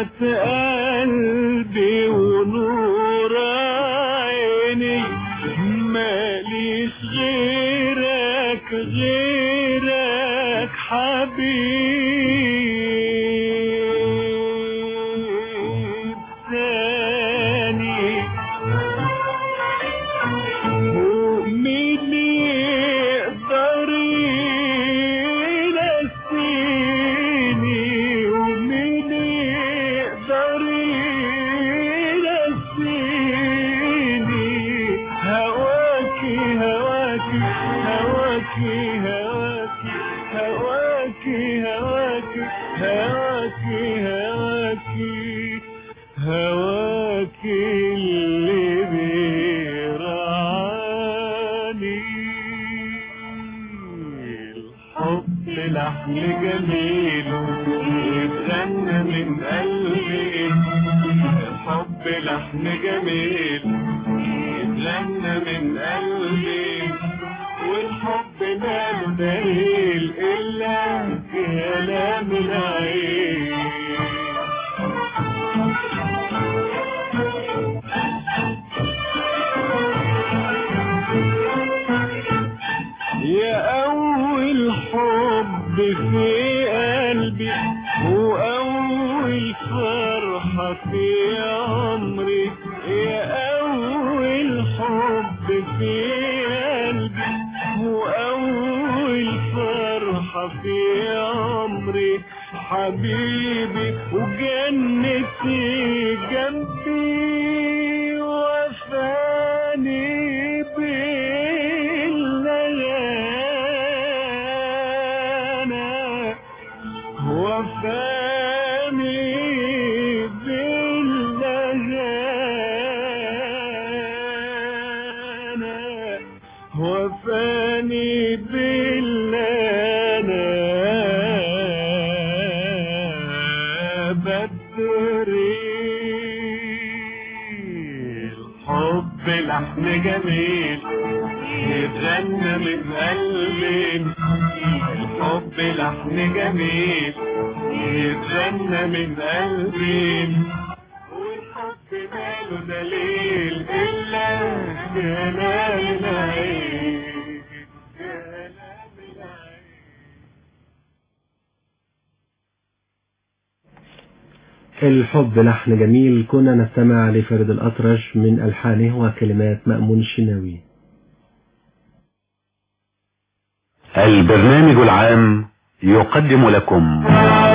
حياة قلبي ونور عيني ماليش غيرك غيرك حبيب ثاني ومين يقدر ينسيني ومين يقدر ينسيني هواكي هواكي هواكي هواكي هواكي هواكي هواكي هواكي هواكي اللي بيرعاني الحب لحن جميل يتغنى من قلبي الحب لحن جميل يتغنى من قلبي والحب ماله دليل إلا كلام العين يا أول حب في قلبي وأول فرحة في عمري يا أول حب في قلبي وأول فرحة في عمري حبيبي وجنتي جنبي وفاني بالليالي وفاني بالليالي وفاني بالليالي بدري الحب لحن جميل يتغنى من قلبي الحب لحن جميل يتغنى من قلبي والحب ماله دليل إلا جلال العين جلال العين الحب لحن جميل كنا نستمع لفريد الأطرش من ألحانه وكلمات مأمون الشناوي البرنامج العام يقدم لكم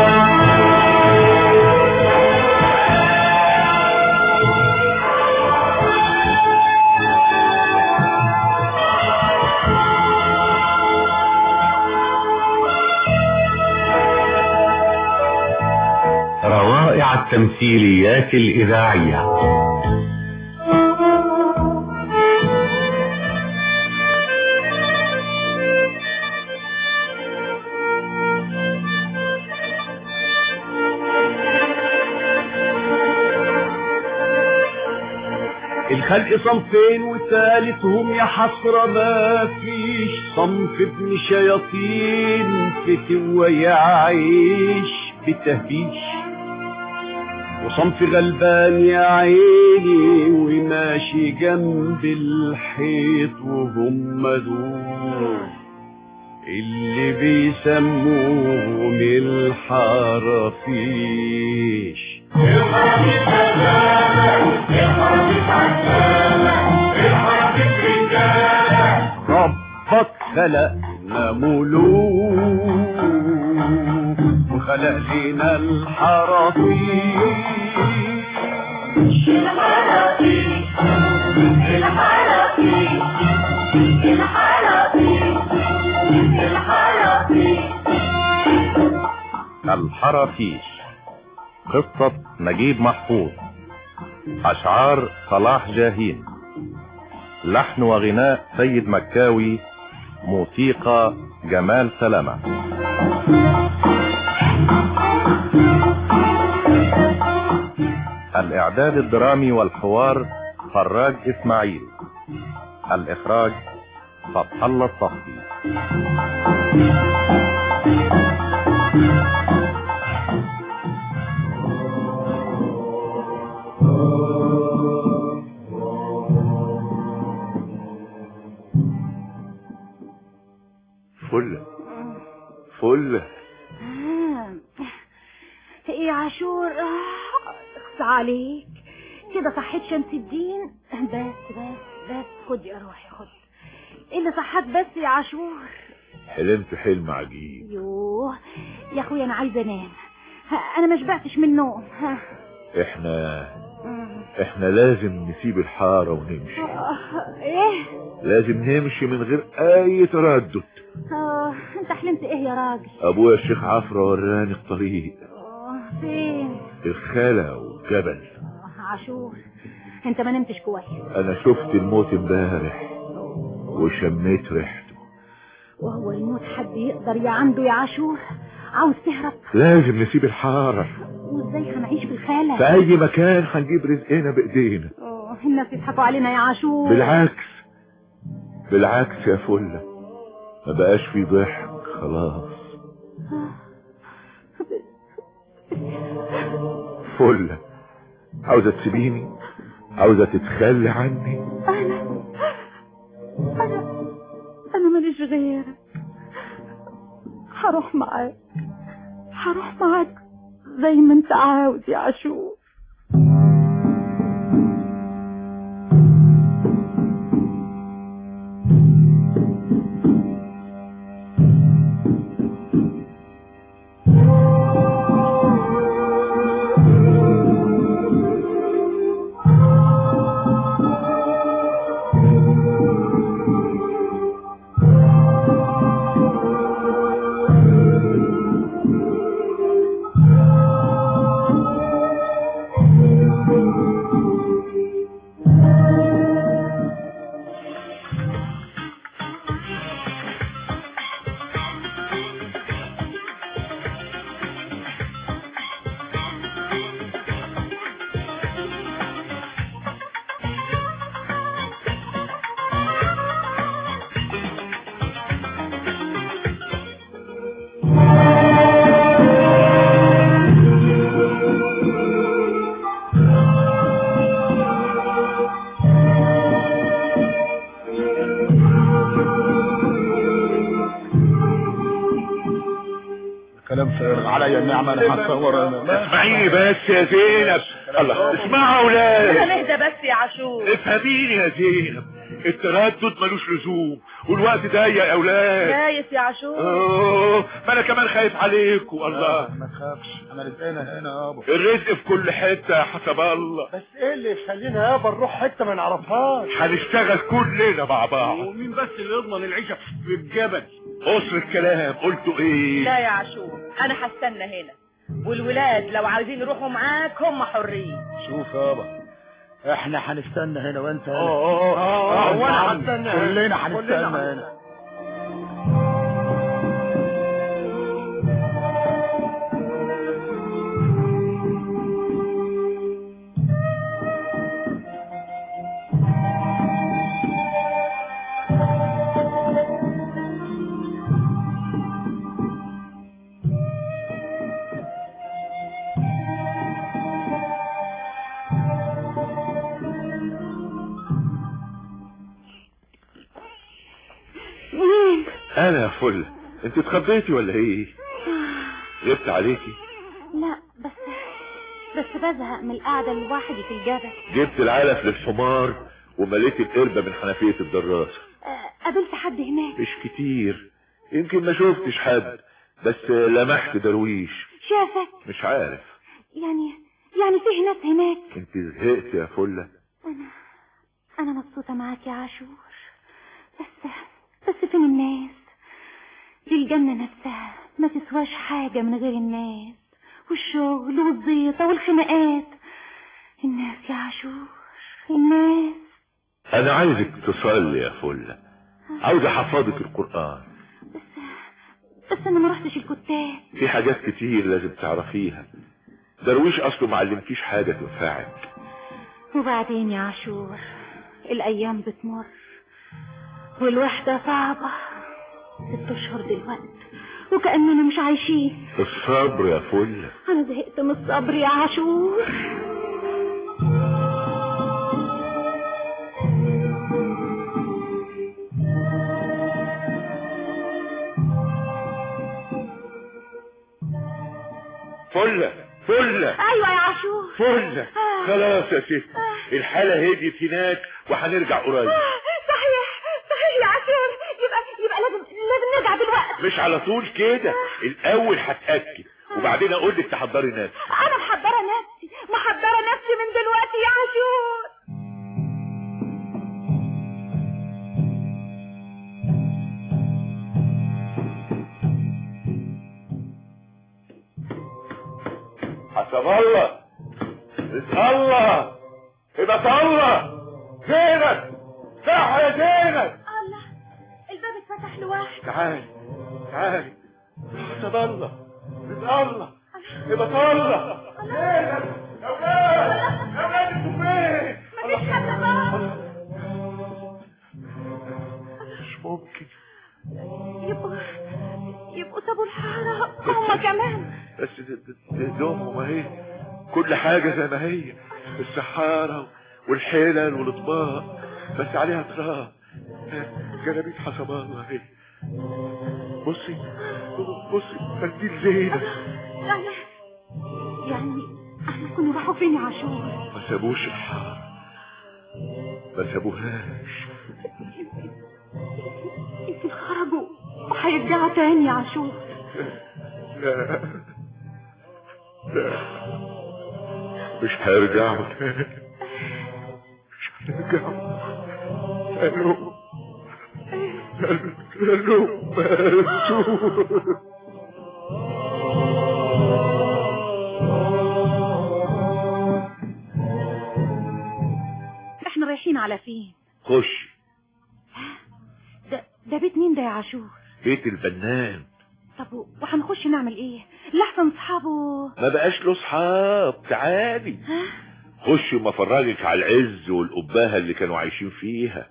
روائع التمثيليات الإذاعية الخلق صنفين وثالثهم يا حسرة ما فيش صنف ابن شياطين فتوى يعيش بتهبيش وصنف غلبان يا عيني وماشي جنب الحيط وهم دول اللي بيسموهم الحرافيش ربك خلقنا ملوك وخلق لنا الحرافيش الحرافيش قصة نجيب محفوظ أشعار صلاح جاهين لحن وغناء سيد مكاوي موسيقى جمال سلامة الإعداد الدرامي والحوار فراج إسماعيل الإخراج فتح الله الصفي فل آه. ايه يا عاشور آه، اخص عليك كده صحيت شمس الدين بس بس بس خد يا روحي خد ايه اللي صحاك بس يا عاشور حلمت حلم عجيب يوه يا اخويا انا عايزه انام ها، انا ما شبعتش من النوم ها احنا مم. احنا لازم نسيب الحارة ونمشي آه، ايه لازم نمشي من غير اي تردد اه انت حلمت ايه يا راجل ابويا الشيخ عفرة وراني الطريق آه، فين الخلا والجبل آه، عاشور انت ما نمتش كويس انا شفت الموت امبارح وشميت ريحته وهو الموت حد يقدر يا عنده يا عاشور عاوز تهرب لازم نسيب الحارة وازاي هنعيش في الخالة في اي مكان هنجيب رزقنا بايدينا أوه، الناس يضحكوا علينا يا عاشور بالعكس بالعكس يا فلة ما بقاش في ضحك خلاص فلة عاوزة تسيبيني عاوزة تتخلي عني انا انا انا ماليش غيرك هروح معاك هروح معاك زي ما انت عاوز يا عاشور كلام فارغ عليا النعمة انا هتصور انا اسمعيني بس يا زينب الله اسمعوا اولاد نهدى بس يا عاشور افهميني يا زينب التردد ملوش لزوم والوقت ضيق يا اولاد دايس يا عاشور اوه ما انا كمان خايف عليكم الله ما تخافش انا رزقنا هنا يابا الرزق في كل حته يا حسب الله بس ايه اللي يخلينا يابا نروح حتة ما نعرفهاش هنشتغل كلنا مع بعض ومين بس اللي يضمن العيشة في الجبل قصر الكلام قلتوا ايه لا يا عاشور انا هستنى هنا والولاد لو عايزين يروحوا معاك هم حرين شوف يابا احنا هنستنى هنا وانت هنا اه اه اه وانا هنستنى كلنا هنستنى هنا مين انا يا فل انت اتخضيتي ولا ايه غبت عليكي لا بس بس بزهق من القعدة لوحدي في الجبل جبت العلف للحمار ومليت القربة من حنفية الدراسة آه، قابلت حد هناك مش كتير يمكن ما شفتش حد بس لمحت درويش شافك مش عارف يعني يعني فيه ناس هناك انت زهقت يا فلة انا انا مبسوطة معاك يا عاشور بس بس فين الناس دي الجنة نفسها ما تسواش حاجة من غير الناس والشغل والزيطة والخناقات الناس يا عاشور الناس انا عايزك تصلي يا فلة عاوز احفظك القرآن بس بس انا ما رحتش الكتاب في حاجات كتير لازم تعرفيها درويش اصله معلمكيش حاجة تنفعك وبعدين يا عاشور الايام بتمر والوحدة صعبة ست اشهر دلوقتي وكأننا مش عايشين الصبر يا فلة انا زهقت من الصبر يا عاشور فلة فلة ايوه يا عاشور فلة خلاص يا ست الحالة هديت هناك وهنرجع قريب صحيح صحيح يا عاشور يبقى يبقى لازم لازم نرجع دلوقتي مش على طول كده الاول هتأكد وبعدين اقول لك تحضري نفسك انا محضره نفسي محضره نفسي من دلوقتي يا عاشور حسب الله رزق الله يبقى الله زينب صح يا زينب الله الباب اتفتح لوحده تعالي تعالي حسب الله رزق الله يبقى الله زينب يا ولاد يا ولاد انتوا فين مفيش حد خالص مش ممكن يبقوا يبقوا سابوا الحارة هما كمان بس د- د- د- هدومهم اهي كل حاجة زي ما هي السحارة والحلل والاطباق بس عليها تراب جلابيت حسب الله اهي بصي بصي منديل زينب يعني يعني احنا كنا راحوا فين يا عاشور ما سابوش الحارة ما سابوهاش يمكن خرجوا وهيرجعوا تاني يا عاشور لا لا مش هيرجعوا تاني مش هيرجعوا قالوا قالوا ماتوا احنا رايحين على فين خش ده ده بيت مين ده يا عاشور بيت الفنان طب و- وهنخش نعمل ايه لحسن اصحابه ما بقاش له صحاب تعالي ها خش وما فرجك على العز والقباهة اللي كانوا عايشين فيها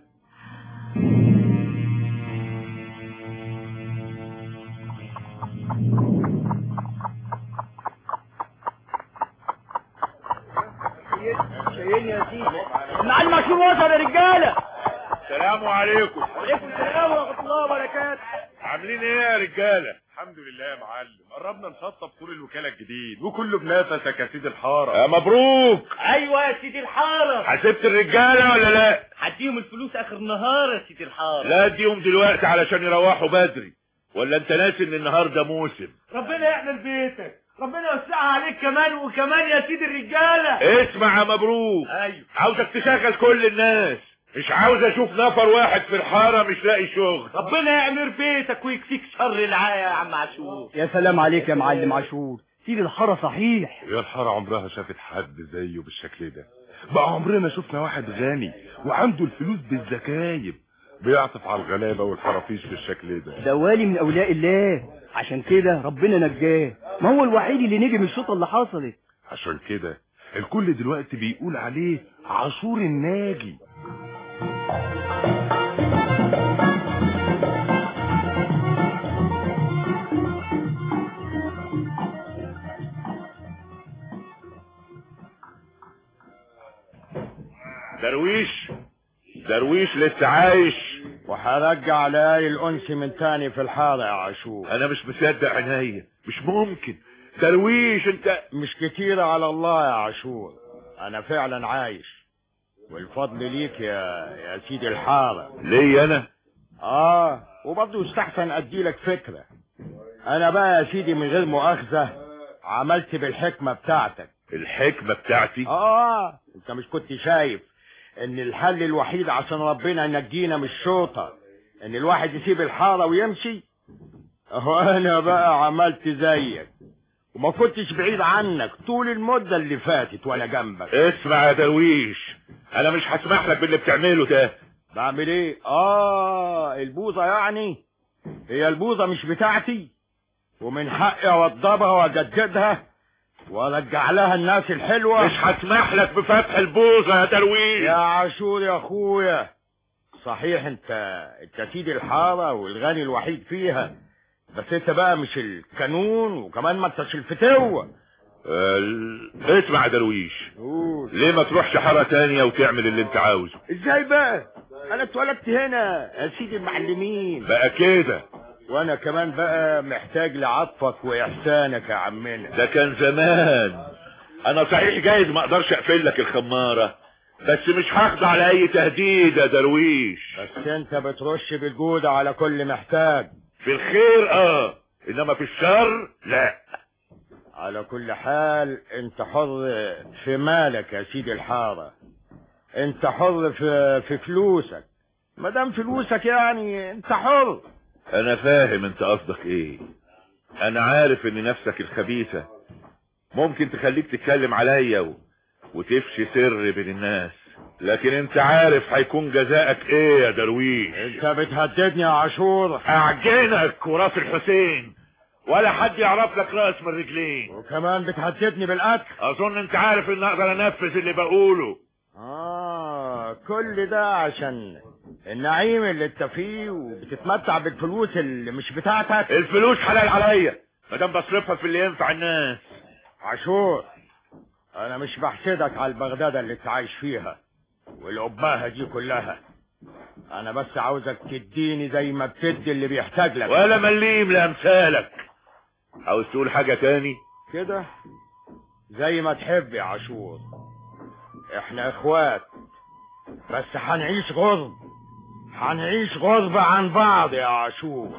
المعلم مشهور وصل يا رجاله السلام عليكم وعليكم السلام ورحمه الله وبركاته عاملين ايه يا رجالة الحمد لله يا معلم قربنا نشطب طول الوكالة الجديد وكله بنفسك يا سيدي الحارة يا مبروك ايوه يا سيدي الحاره حسبت الرجالة ولا لا هديهم الفلوس اخر النهار يا سيدي الحاره لا اديهم دلوقتي علشان يروحوا بدري ولا انت ناسي ان النهارده موسم ربنا يحمل بيتك ربنا يوسعها عليك كمان وكمان يا سيدي الرجاله اسمع يا مبروك ايوه عاوزك تشغل كل الناس مش عاوز اشوف نفر واحد في الحارة مش لاقي شغل ربنا يعمر بيتك ويكفيك شر العاية يا عم عاشور يا سلام عليك يا معلم عاشور سيد الحارة صحيح يا الحارة عمرها شافت حد زيه بالشكل ده بقى عمرنا شفنا واحد غني وعنده الفلوس بالزكايب بيعطف على الغلابة والحرافيش بالشكل ده ده والي من اولياء الله عشان كده ربنا نجاه ما هو الوحيد اللي نجي من الشوطة اللي حصلت عشان كده الكل دلوقتي بيقول عليه عاشور الناجي درويش درويش لسه عايش وهرجع لاقي الانس من تاني في الحارة يا عاشور انا مش مصدق عينيا مش ممكن درويش انت مش كتير على الله يا عاشور انا فعلا عايش والفضل ليك يا يا سيدي الحارة ليه انا اه وبرضه يستحسن ادي لك فكرة انا بقى يا سيدي من غير مؤاخذة عملت بالحكمة بتاعتك الحكمة بتاعتي اه انت مش كنت شايف ان الحل الوحيد عشان ربنا ينجينا من الشوطة ان الواحد يسيب الحارة ويمشي اهو انا بقى عملت زيك وما كنتش بعيد عنك طول المدة اللي فاتت وانا جنبك اسمع يا درويش انا مش هسمح لك باللي بتعمله ده بعمل ايه اه البوظة يعني هي البوظة مش بتاعتي ومن حقي اوضبها واجددها وارجع لها الناس الحلوة مش هسمح لك بفتح البوظة يا درويش يا عاشور يا اخويا صحيح انت انت سيد الحارة والغني الوحيد فيها بس انت بقى مش الكانون وكمان ما انتش الفتوة ال... اسمع يا درويش قول ليه ما تروحش حارة تانية وتعمل اللي انت عاوزه ازاي بقى انا اتولدت هنا يا سيدي المعلمين بقى كده وانا كمان بقى محتاج لعطفك واحسانك يا عمنا ده كان زمان انا صحيح جايز ما اقدرش اقفل لك الخمارة بس مش هخضع لاي تهديد يا درويش بس انت بترش بالجودة على كل محتاج في الخير اه انما في الشر لا على كل حال انت حر في مالك يا سيدي الحارة انت حر في, في فلوسك ما دام فلوسك يعني انت حر انا فاهم انت قصدك ايه انا عارف ان نفسك الخبيثة ممكن تخليك تتكلم عليا و... وتفشي سر بين الناس لكن انت عارف هيكون جزائك ايه يا درويش انت بتهددني يا عاشور اعجنك وراس الحسين ولا حد يعرف لك راس من رجلين وكمان بتهددني بالقتل اظن انت عارف ان اقدر انفذ اللي بقوله اه كل ده عشان النعيم اللي انت فيه وبتتمتع بالفلوس اللي مش بتاعتك الفلوس حلال عليا مادام بصرفها في اللي ينفع الناس عاشور انا مش بحسدك على البغدادة اللي انت عايش فيها والقباهة دي كلها انا بس عاوزك تديني زي ما بتدي اللي بيحتاج لك ولا مليم لامثالك عاوز تقول حاجة تاني كده زي ما تحب يا عاشور احنا اخوات بس هنعيش غرب هنعيش غربة عن بعض يا عاشور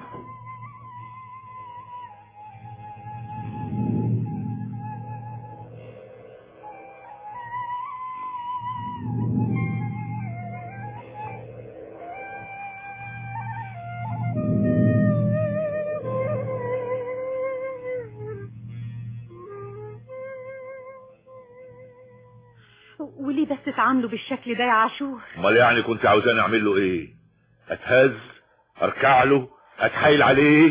وليه بس تعاملوا بالشكل ده يا عاشور امال يعني كنت عاوزاني اعمل له ايه اتهز اركع له اتحايل عليه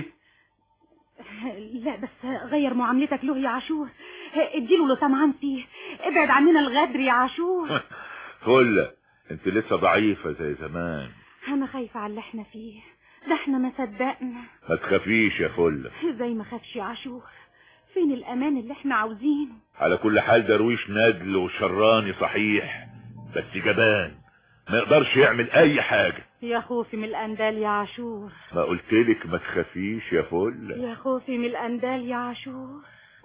لا بس غير معاملتك له يا عاشور اديله اللي طمعان فيه ابعد عننا الغدر يا عاشور فل انت لسه ضعيفة زي زمان انا خايفة على اللي احنا فيه ده احنا ما صدقنا ما تخافيش يا فل زي ما خافش يا عاشور فين الامان اللي احنا عاوزينه على كل حال درويش نادل وشراني صحيح بس جبان ما يقدرش يعمل اي حاجة يا خوفي من الاندال يا عاشور ما قلتلك ما تخافيش يا فل يا خوفي من الاندال يا عاشور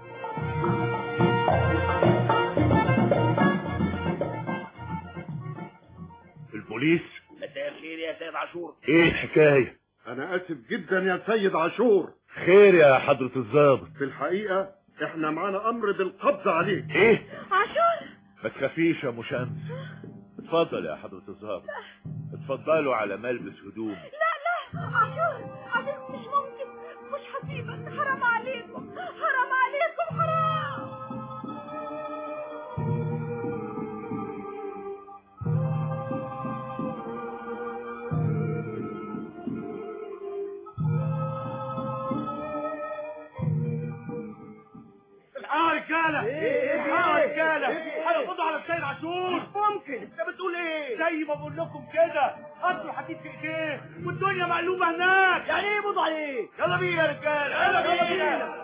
البوليس مساء الخير يا سيد عاشور ايه الحكاية انا اسف جدا يا سيد عاشور خير يا حضرة الضابط في الحقيقة احنا معانا امر بالقبض عليك ايه عاشور ما تخافيش يا مشمس اتفضل يا حضرة الضابط اتفضلوا على ملبس هدوم لا لا عاشور عاشور مش ممكن مش هسيبك حرام عليكم حرام عليكم حرام الحق رجاله الحق رجاله هيقبضوا على السيد عاشور مش ممكن انت بتقول ايه زي ما بقول لكم كده قتلوا حديد في ايديه والدنيا مقلوبه هناك يعني ايه يقبضوا عليه يلا بينا يا رجاله يلا بينا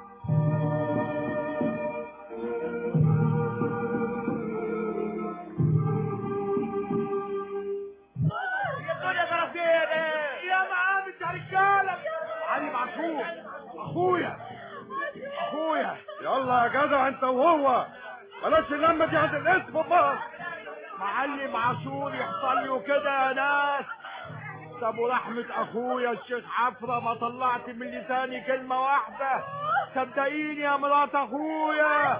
الدنيا جرافين يا معامل يا رجاله علي معشوق اخويا اخويا يلا يا جدع انت وهو بلاش اللمه دي عند الاسم بقى معلم عاشور يحصل له كده يا ناس طب ورحمة اخويا الشيخ حفرة ما طلعت من لساني كلمة واحدة صدقيني يا مرات اخويا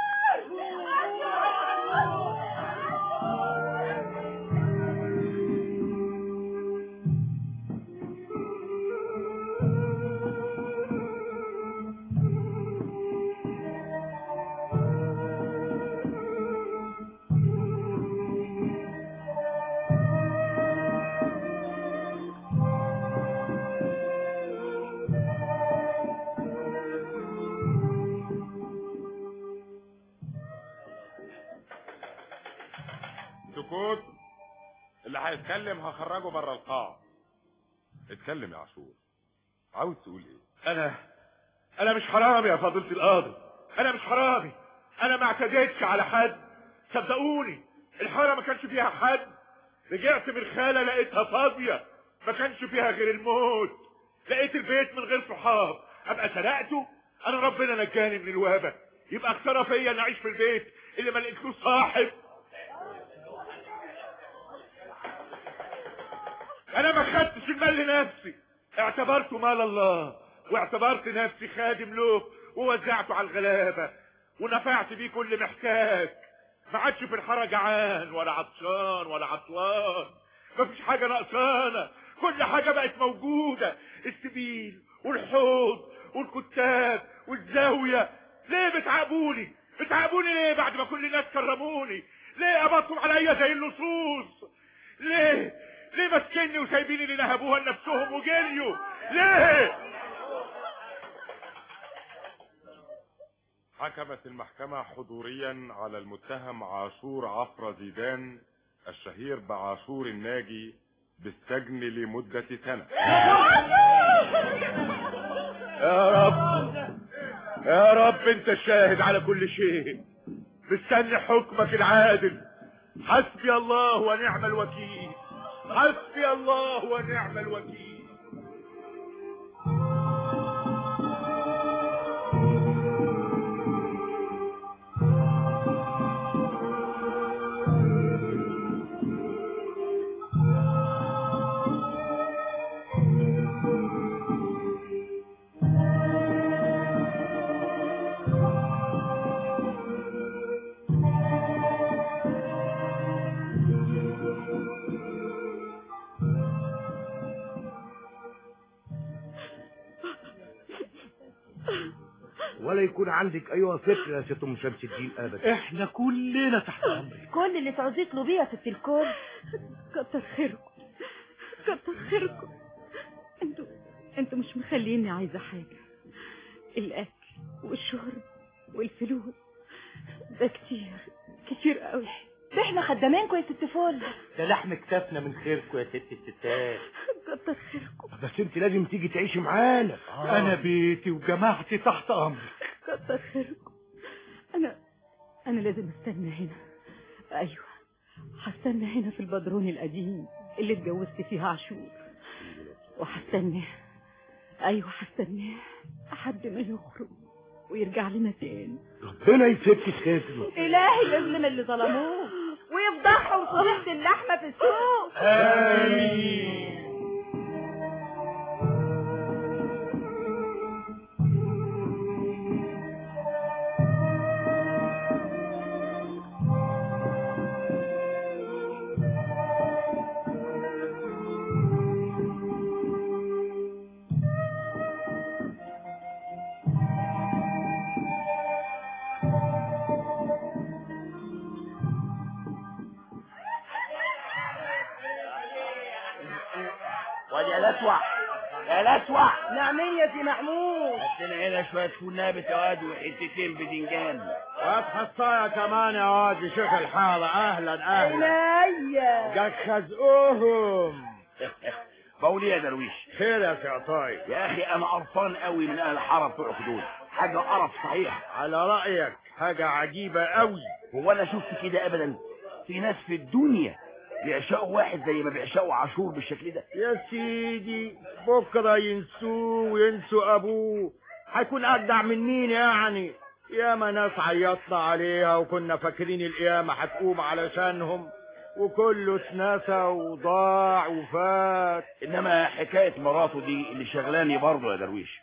سكوت اللي هيتكلم هخرجه بره القاعة اتكلم يا عاشور عاوز تقول ايه انا انا مش حرامي يا فضيلة القاضي انا مش حرامي انا ما اعتديتش على حد صدقوني الحارة ما كانش فيها حد رجعت من الخالة لقيتها فاضية ما كانش فيها غير الموت لقيت البيت من غير صحاب ابقى سرقته انا ربنا نجاني من الوهبه يبقى خساره فيا ان اعيش في البيت اللي ما لقيتلوش صاحب انا ما خدتش المال لنفسي اعتبرته مال الله واعتبرت نفسي خادم له ووزعته على الغلابه ونفعت بيه كل محتاج ما عادش في الحاره جعان ولا عطشان ولا عطلان مفيش حاجه ناقصانا كل حاجه بقت موجوده السبيل والحوض والكتاب والزاويه ليه بتعاقبوني بتعاقبوني ليه بعد ما كل الناس كرموني ليه قبضتم عليا زي اللصوص ليه ليه ماسكيني وسايبيني اللي نهبوها لنفسهم وجريوا ليه حكمت المحكمة حضوريا على المتهم عاشور عفرة زيدان الشهير بعاشور الناجي بالسجن لمدة سنة يا رب يا رب انت الشاهد على كل شيء مستني حكمك العادل حسبي الله ونعم الوكيل حسبي الله ونعم الوكيل ولا يكون عندك ايوه فكره يا ست ام شمس الدين ابدا احنا كلنا تحت امرك كل اللي تعوزيك له بيه يا ست الكل كتر خيركم كتر خيركم انتوا انتوا مش مخليني عايزة حاجة الأكل والشرب والفلوس ده كتير كتير قوي ده احنا خدامينكم يا ست فل ده لحم كتافنا من خيركم يا ست الستات كتر خيركم بس انت لازم تيجي تعيشي معانا انا بيتي وجماعتي تحت امرك كتر خيركم انا انا لازم استنى هنا ايوه هستنى هنا في البدرون القديم اللي اتجوزت فيها عاشور وهستناه ايوه هستناه لحد ما يخرج ويرجع لنا تاني ربنا يفك خيرنا الهي يظلم اللي ظلموه ويفضحهم صليحة اللحمة في السوق امين وادي يا لسوع يا لسوع نعمين يا سي محمود هاتنا هنا شوية فول نابت يا واد وحتتين بدنجان واتحصايا كمان يا واد شيخ الحارة اهلا اهلا عينيا جاك خزقوهم بقول ايه يا درويش خير يا سعطاي يا اخي انا قرفان قوي من اهل الحاره بتوع دول حاجه قرف صحيح على رأيك حاجة عجيبة قوي هو انا شفت كده ابدا في ناس في الدنيا بيعشقوا واحد زي ما بيعشقوا عاشور بالشكل ده يا سيدي بكرة ينسوه وينسوا ابوه هيكون اجدع من مين يعني ياما ناس عيطنا عليها وكنا فاكرين القيامة هتقوم علشانهم وكله اتنسى وضاع وفات انما حكايه مراته دي اللي شغلاني برضه يا درويش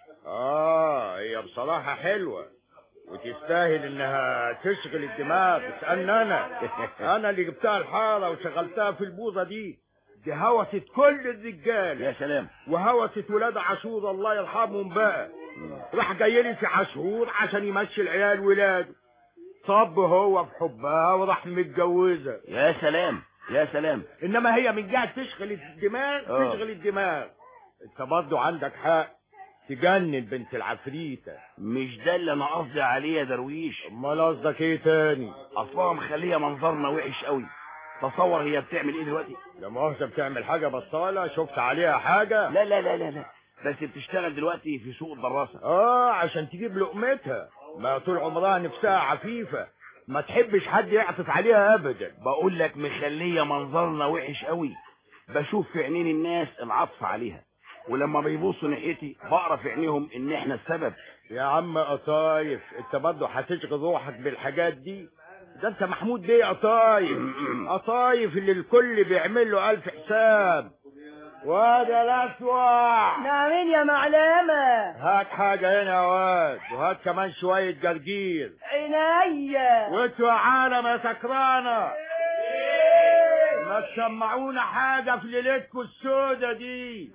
اه هي بصراحة حلوة وتستاهل انها تشغل الدماغ اسألني انا انا اللي جبتها الحارة وشغلتها في البوظة دي دي هوست كل الرجال يا سلام وهوست ولاد عاشور الله يرحمهم بقى راح جاي لي في عاشور عشان يمشي العيال ولاده صب هو في حبها وراح متجوزها يا سلام يا سلام انما هي من جهة تشغل الدماغ آه. تشغل الدماغ انت برضه عندك حق تجنن بنت العفريتة مش ده اللي انا قصدي عليه يا درويش امال قصدك ايه تاني اصلها مخليه منظرنا وحش قوي تصور هي بتعمل ايه دلوقتي لا مؤاخذة بتعمل حاجة بصالة شفت عليها حاجة لا لا لا لا لا بس بتشتغل دلوقتي في سوق الدراسه اه عشان تجيب لقمتها ما طول عمرها نفسها عفيفة ما تحبش حد يعطف عليها ابدا بقول لك مخليه منظرنا وحش قوي بشوف في عينين الناس العطف عليها ولما بيبصوا ناحيتي بقرا في عينيهم ان احنا السبب يا عم قطايف انت برضه هتشغل روحك بالحاجات دي ده انت محمود بيه قطايف قطايف اللي الكل بيعمل له الف حساب وهذا الاسوع نعمين يا معلمة هات حاجة هنا يا واد وهات كمان شوية جرجير عينيا وانتوا يا عالم يا سكرانة ما تسمعونا حاجة في ليلتكم السودة دي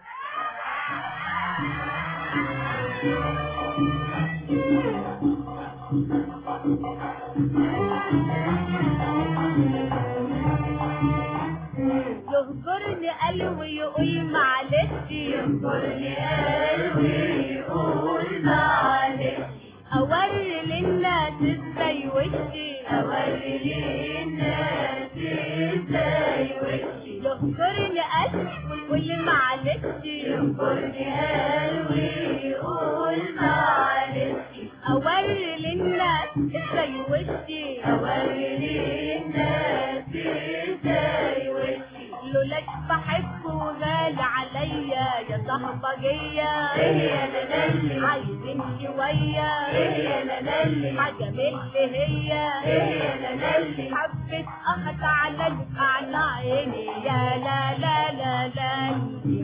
يهجرني قلبي يقول معلش يهجرني قلبي يقول معلش اوري للناس ازاي وشي اوري للناس ازاي وشي يهجرني قلبي ويقول معلش يهجرني قلبي يقول معلش اوري للناس ازاي وشي اوري للناس ازاي وشي لولاش بحبه غالي عليا يا صاحبجية هي لالي عايزين شوية هي لالي حاجة من اللي هي هي لالي حبة اخت على اللي على عيني يا لا لا لا لا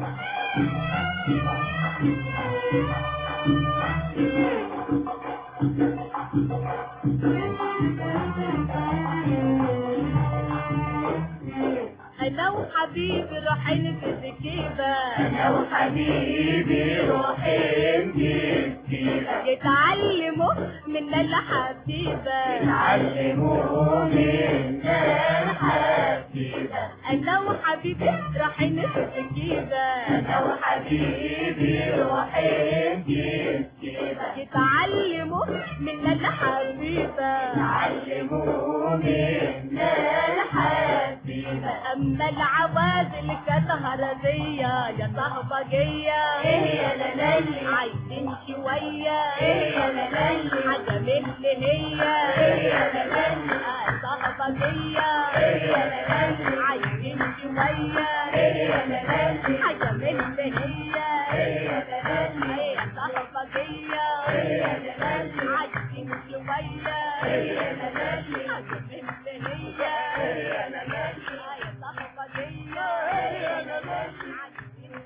انا وحبيبي رايحين في سكيبة انا وحبيبي رايحين في سكيبة يتعلموا من الحبيبة يتعلموا من الحبيبة انا وحبيبي رايحين في سكيبة انا وحبيبي رايحين في سكيبة يتعلموا من الحبيبة يتعلموا من الحبيبة اما العوازل كسهرجية يا صهبجية ايه يا لالي عايزين شوية ايه يا لالي حاجة من اللي هي ايه يا لالي صهبجية ايه يا لالي عايزين شوية ايه يا لالي حاجة من اللي هي ايه يا لالي صهبجية ايه يا لالي عايزين شوية ايه يا لالي حاجة من اللي هي ايه يا لالي صهبجية ايه يا لالي عايزين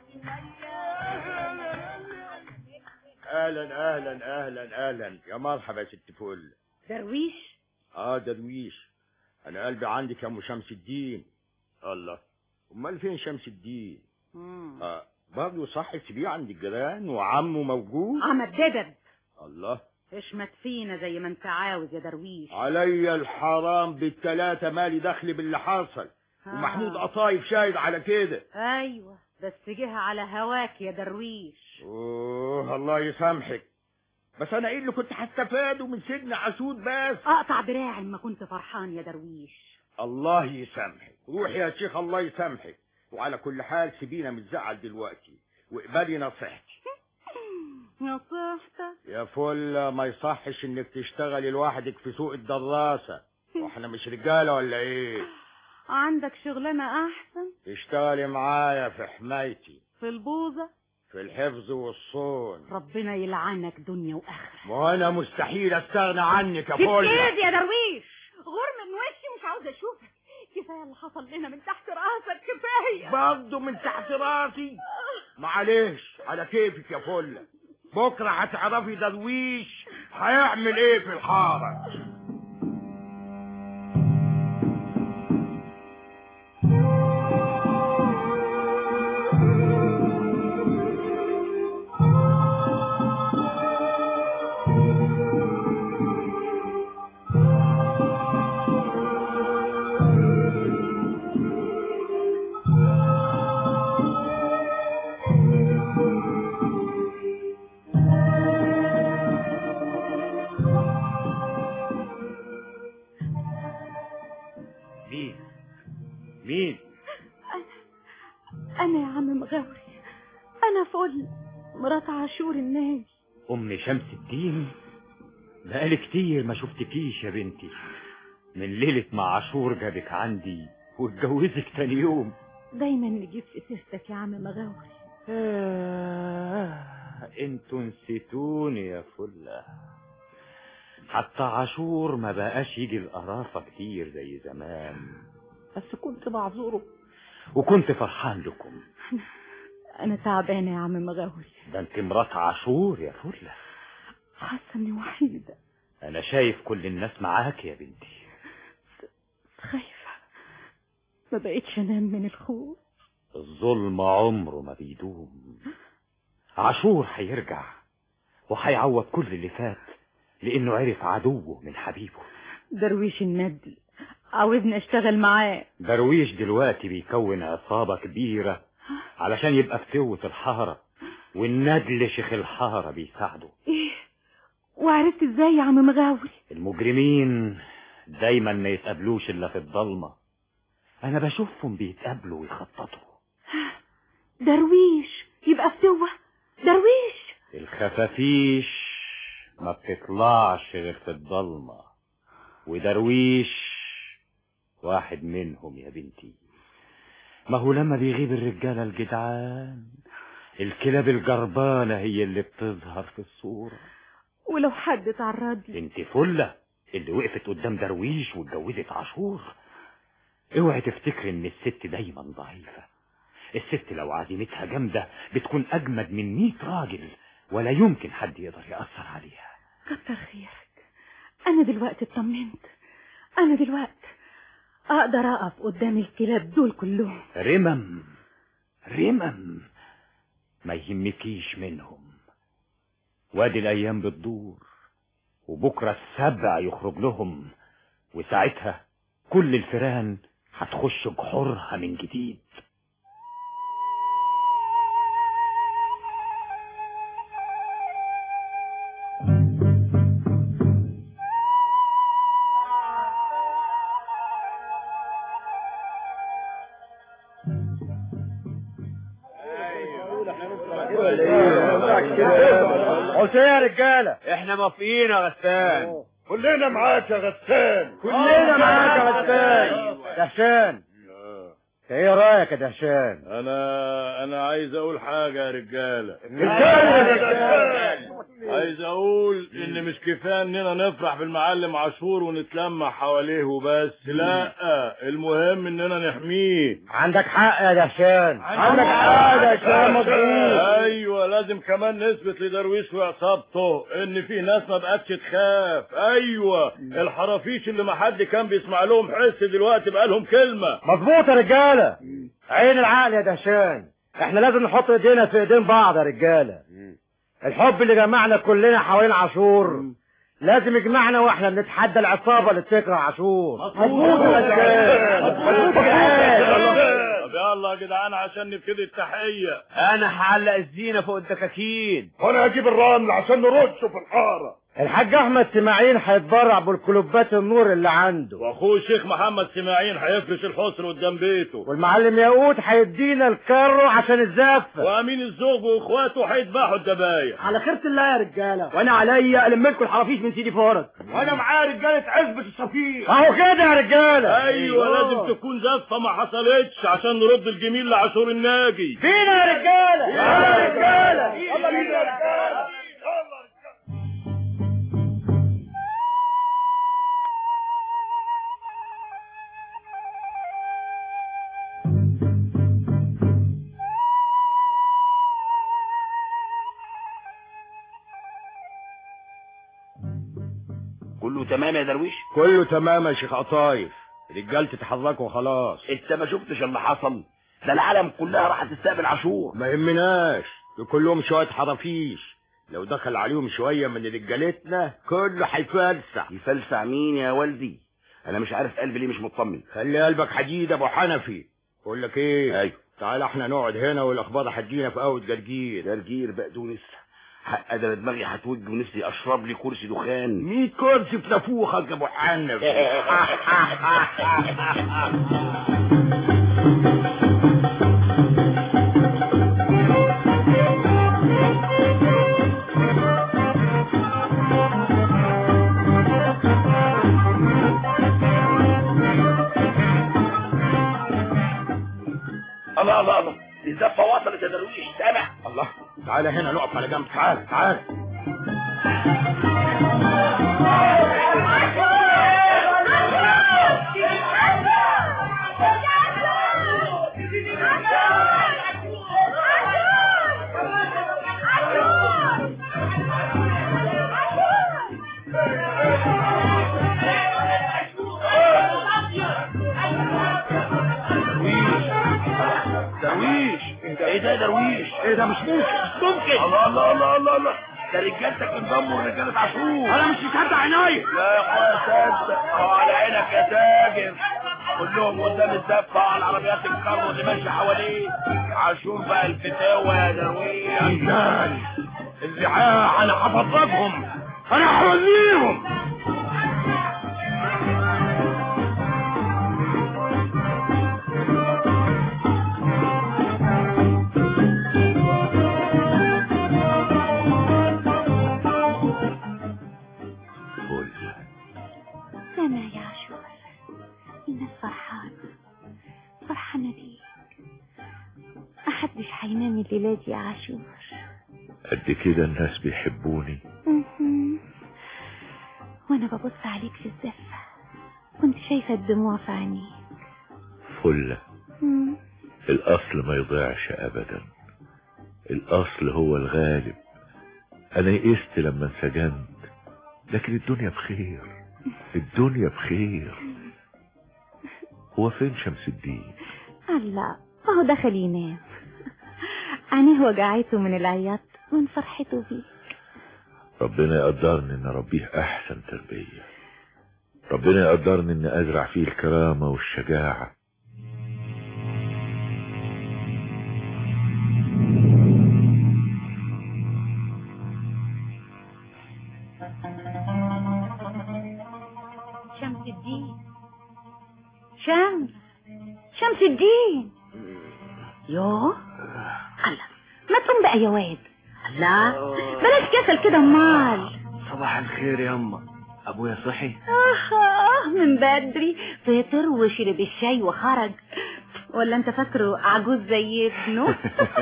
اهلا اهلا اهلا اهلا يا مرحبا يا ست فل درويش اه درويش انا قلبي عندك يا ام شمس الدين الله امال فين شمس الدين اه برضه صح تسيبيه عند الجيران وعمه موجود عم دبب الله اشمت فينا زي ما انت عاوز يا درويش عليا الحرام بالتلاتة مالي دخل باللي حصل ومحمود قطايف شاهد على كده ايوه بس جه على هواك يا درويش اوه الله يسامحك بس انا ايه اللي كنت هستفاده من سجن عسود بس اقطع دراعي ما كنت فرحان يا درويش الله يسامحك روحي يا شيخ الله يسامحك وعلى كل حال سيبينا من الزعل دلوقتي واقبلي نصيحتي نصيحتك يا فل ما يصحش انك تشتغلي لوحدك في سوق الدراسة واحنا مش رجالة ولا ايه عندك شغلانة احسن تشتغلي معايا في حمايتي في البوظة في الحفظ والصون ربنا يلعنك دنيا واخرة ما انا مستحيل استغنى عنك يا سيب فل ايدي يا درويش غور من وشي مش عاوزة اشوفك كفاية اللي حصل لنا من تحت راسك كفاية برضه من تحت راسي معلش على كيفك يا فل بكره هتعرفي درويش هيعمل ايه في الحاره مين مين انا يا عم مغاوري انا فل مرات عاشور الناجي ام شمس الدين بقالي كتير ما شفتكيش يا بنتي من ليلة ما عاشور جابك عندي واتجوزك تاني يوم دايما نجيب في سيرتك يا عم مغاوري آه، انتوا نسيتوني يا فلة حتى عاشور ما بقاش يجي القرافة كتير زي زمان بس كنت معذوره وكنت فرحان لكم انا تعبانه يا عم مغاوري ده انت مرات عاشور يا فلة حاسه اني وحيده انا شايف كل الناس معاك يا بنتي خايفه ما بقيتش انام من الخوف الظلم عمره ما بيدوم عاشور هيرجع وهيعوض كل اللي فات لانه عرف عدوه من حبيبه درويش الندل عاوزني اشتغل معاه درويش دلوقتي بيكون عصابة كبيرة علشان يبقى فتوة الحارة والندل شيخ الحارة بيساعده ايه وعرفت ازاي يا عم مغاوري المجرمين دايما ما يتقابلوش الا في الضلمة انا بشوفهم بيتقابلوا ويخططوا درويش يبقى فتوة درويش الخفافيش ما بتطلعش غير في الضلمة ودرويش واحد منهم يا بنتي ما هو لما بيغيب الرجالة الجدعان الكلاب الجربانة هي اللي بتظهر في الصورة ولو حد اتعرض لي انت فلة اللي وقفت قدام درويش واتجوزت عاشور اوعي تفتكري ان الست دايما ضعيفة الست لو عزيمتها جامدة بتكون اجمد من مية راجل ولا يمكن حد يقدر يأثر عليها كتر خيرك انا دلوقتي اطمنت انا دلوقتي اقدر اقف قدام الكلاب دول كلهم رمم رمم ما يهمكيش منهم وادي الايام بتدور وبكرة السبع يخرج لهم وساعتها كل الفيران هتخش جحورها من جديد قلت ايه يا رجاله احنا موافقين يا غسان كلنا معاك يا غسان كلنا معاك يا غسان دهشان انت ايه رايك يا دهشان انا انا عايز اقول حاجه يا رجاله رجاله عايز اقول ان مش كفايه اننا نفرح بالمعلم عاشور ونتلمع حواليه وبس لا المهم اننا نحميه عندك حق يا دهشان عندك حق يا دهشان مظبوط ايوه لازم كمان نثبت لدرويش وعصابته ان في ناس ما بقتش تخاف ايوه الحرافيش اللي ما حد كان بيسمع لهم حس دلوقتي بقى لهم كلمه مظبوط يا رجاله عين العقل يا دهشان احنا لازم نحط ايدينا في ايدين بعض يا رجاله الحب اللي جمعنا كلنا حوالين عاشور لازم يجمعنا واحنا بنتحدى العصابه اللي بتكره عاشور مظبوط يا رجاله مظبوط يا رجاله طب يلا يا جدعان عشان نبتدي التحيه انا هعلق الزينه فوق الدكاكين وانا هجيب الرمل عشان نرشه في الحاره الحاج احمد سماعيل هيتبرع بالكلوبات النور اللي عنده واخوه الشيخ محمد سماعين هيفرش الحصر قدام بيته والمعلم ياقوت هيدينا الكرو عشان الزفه وامين الزوج واخواته هيذبحوا الدبايح على خيرة الله يا رجاله وانا عليا الم لكم الحرافيش من سيدي فرج وانا معايا رجاله عزبه الصفير اهو كده يا رجاله ايوه لازم تكون زفه ما حصلتش عشان نرد الجميل لعاشور الناجي فينا يا رجاله يا رجاله يلا بينا يا رجاله كله تمام يا درويش كله تمام يا شيخ قطايف رجالتي اتحركوا خلاص انت ما شفتش اللي حصل ده العالم كلها راحت تستقبل عاشور ما يهمناش دول كلهم شويه حرافيش لو دخل عليهم شويه من رجالتنا كله هيفلسع يفلسع مين يا والدي انا مش عارف قلبي ليه مش مطمن خلي قلبك حديد ابو حنفي بقول لك ايه ايوه تعال احنا نقعد هنا والاخبار هتجينا في قهوه جرجير جرجير بقدونس حق ده دماغي هتوج ونفسي اشرب لي كرسي دخان 100 كرسي في نافوخك يا ابو حنفي الله الله الله الزفه وصلت يا درويش سامع الله تعالى هنا نقف على جنب تعال تعال درويش ايه ده يا درويش ايه ده مش ممكن مش ممكن الله الله الله الله الله ده رجالتك انضموا لرجاله عاشور انا مش مصدق عينيا لا يا اخويا صدق اهو على عينك يا تاجر كلهم قدام الزفه على العربيات الكارو اللي ماشيه حواليه عاشور بقى الفتاوى يا درويش ازاي الزعاع انا هفضلهم انا هوليهم سامع يا عاشور الناس فرحانة فرحانة بيك محدش هينام الليلة دي يا عاشور قد كده الناس بيحبوني مهم. وانا ببص عليك في الزفة كنت شايفة الدموع في عينيك فلة مم. الأصل ما يضيعش أبدا الأصل هو الغالب أنا يئست لما انسجنت لكن الدنيا بخير الدنيا بخير هو فين شمس الدين الله ما هو دخل ينام عينيه وجعته من العياط من فرحته بيك ربنا يقدرني ان اربيه احسن تربية ربنا يقدرني ان ازرع فيه الكرامة والشجاعة شمس الدين شمس شمس الدين يوه الله ما تقوم بقى يا واد الله بلاش كسل كده امال صباح الخير يا اما ابويا صحي آه من بدري فطر وشرب الشاي وخرج ولا انت فاكره عجوز زي ابنه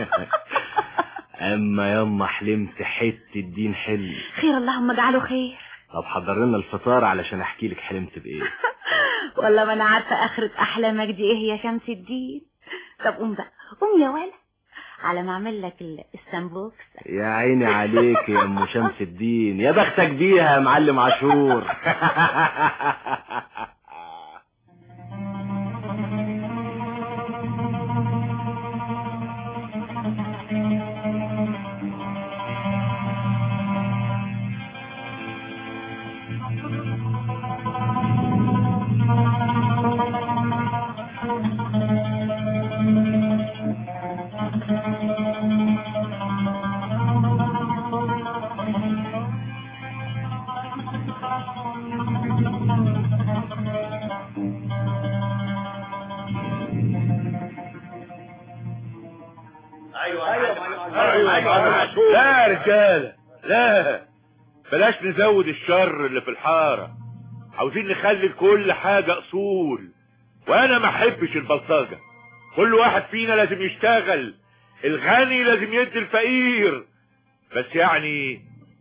اما ياما حلمت حته الدين حلم خير اللهم اجعله خير طب حضر لنا الفطار علشان احكي لك حلمت بايه والله ما انا عارفه اخره احلامك دي ايه يا شمس الدين طب قوم بقى قوم يا ولا على ما اعمل لك ال- السمبوكس يا عيني عليك يا ام شمس الدين يا بختك بيها يا معلم عاشور لا يا رجاله لا بلاش نزود الشر اللي في الحاره عاوزين نخلي كل حاجه اصول وانا ما احبش البلطجه كل واحد فينا لازم يشتغل الغني لازم يدي الفقير بس يعني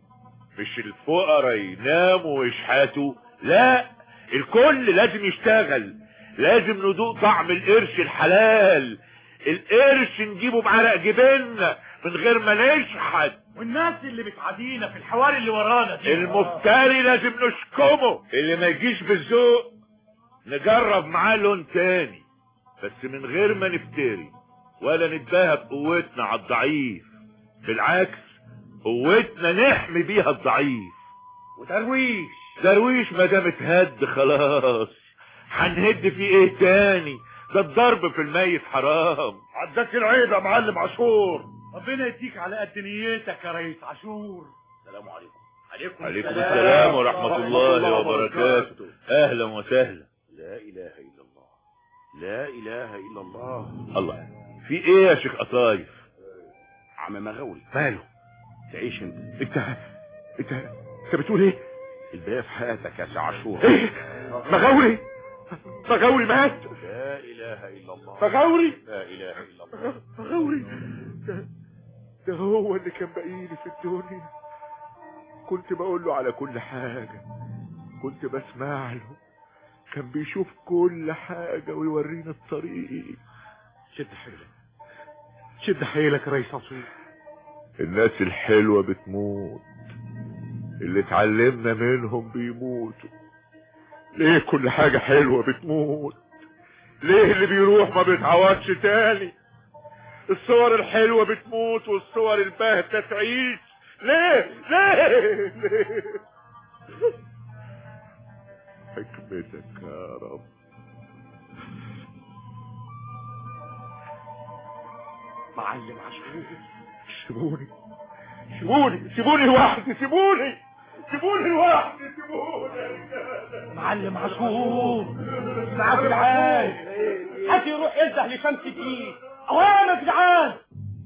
مش الفقراء يناموا ويشحاتوا لا الكل لازم يشتغل لازم ندوق طعم القرش الحلال القرش نجيبه بعرق جبيننا من غير ما نشحت والناس اللي بتعادينا في الحوار اللي ورانا دي المفتري لازم نشكمه اللي ما يجيش بالذوق نجرب معاه لون تاني بس من غير ما نفتري ولا نتباهى بقوتنا على الضعيف بالعكس قوتنا نحمي بيها الضعيف ودرويش درويش ما دام اتهد خلاص هنهد فيه ايه تاني ده الضرب في الميت حرام عداك العيب يا معلم عاشور ربنا يديك على قد نيتك يا ريس عاشور السلام عليكم عليكم, عليكم السلام ورحمة الله وبركاته اهلا وسهلا لا اله الا الله لا اله الا الله الله في ايه يا شيخ قطايف عم مغاوري ماله تعيش انت انت انت انت بتقول ايه الباقي في حياتك يا سي عاشور ايه مغاوري فغوري مات لا اله الا الله فغوري لا اله الا الله فغوري ده, ده هو اللي كان باقيلي في الدنيا كنت بقول له على كل حاجة كنت بسمع له كان بيشوف كل حاجة ويورينا الطريق شد حيلك شد حيلك يا ريس عصير الناس الحلوة بتموت اللي اتعلمنا منهم بيموتوا ليه كل حاجة حلوة بتموت ليه اللي بيروح ما بيتعوضش تاني الصور الحلوة بتموت والصور الباهتة تعيش ليه ليه ليه حكمتك يا رب معلم عاشور سيبوني سيبوني سيبوني لوحدي سيبوني سيبوني لوحدي سيبوني يا رجالة. معلم عاشور معاك العال حد يروح ينزح لشمس الدين اوام يا جدعان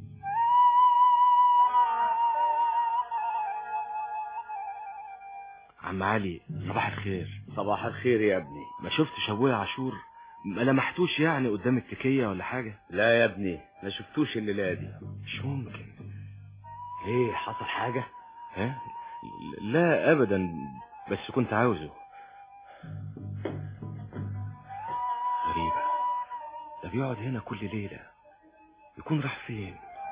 عم علي صباح الخير صباح الخير يا ابني ما شفتش ابويا عاشور ما لمحتوش يعني قدام التكية ولا حاجة لا يا ابني ما شفتوش الليلة دي مش ممكن ليه حصل حاجة ها لا ابدا بس كنت عاوزه غريبة ده بيقعد هنا كل ليلة يكون راح فين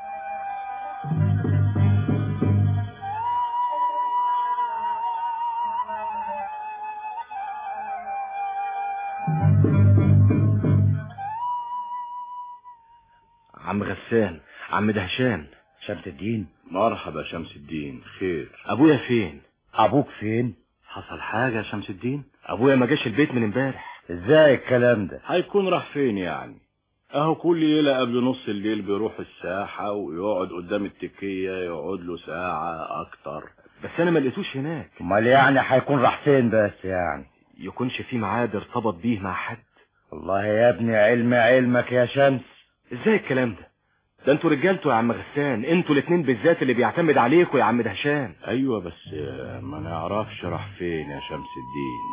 عم غسان عم دهشان شمس الدين مرحبا شمس الدين خير ابويا فين ابوك فين حصل حاجة يا شمس الدين ابويا ما جاش البيت من امبارح ازاي الكلام ده هيكون راح فين يعني اهو كل ليلة قبل نص الليل بيروح الساحة ويقعد قدام التكية يقعد له ساعة اكتر بس انا ما لقيتوش هناك امال يعني هيكون راح فين بس يعني يكونش في ميعاد ارتبط بيه مع حد والله يا ابني علم علمك يا شمس ازاي الكلام ده ده انتوا رجالته يا عم غسان انتوا الاتنين بالذات اللي بيعتمد عليكوا يا عم دهشان ايوه بس آه، ما نعرفش راح فين يا شمس الدين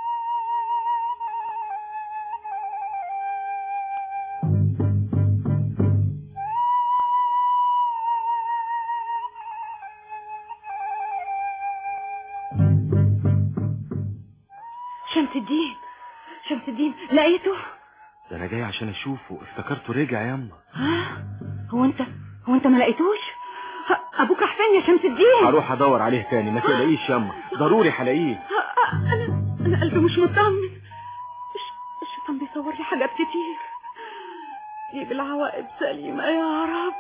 شمس الدين شمس الدين لقيته ده انا جاي عشان اشوفه افتكرته رجع ياما ها هو انت هو انت ما لقيتوش ه- ابوك راح فين يا شمس الدين هروح ادور عليه تاني ما تقلقيش ياما ضروري هلاقيه ه- انا انا قلبي مش مطمن الش- الشيطان بيصور لي حاجات كتير جيب العواقب سليمة يا رب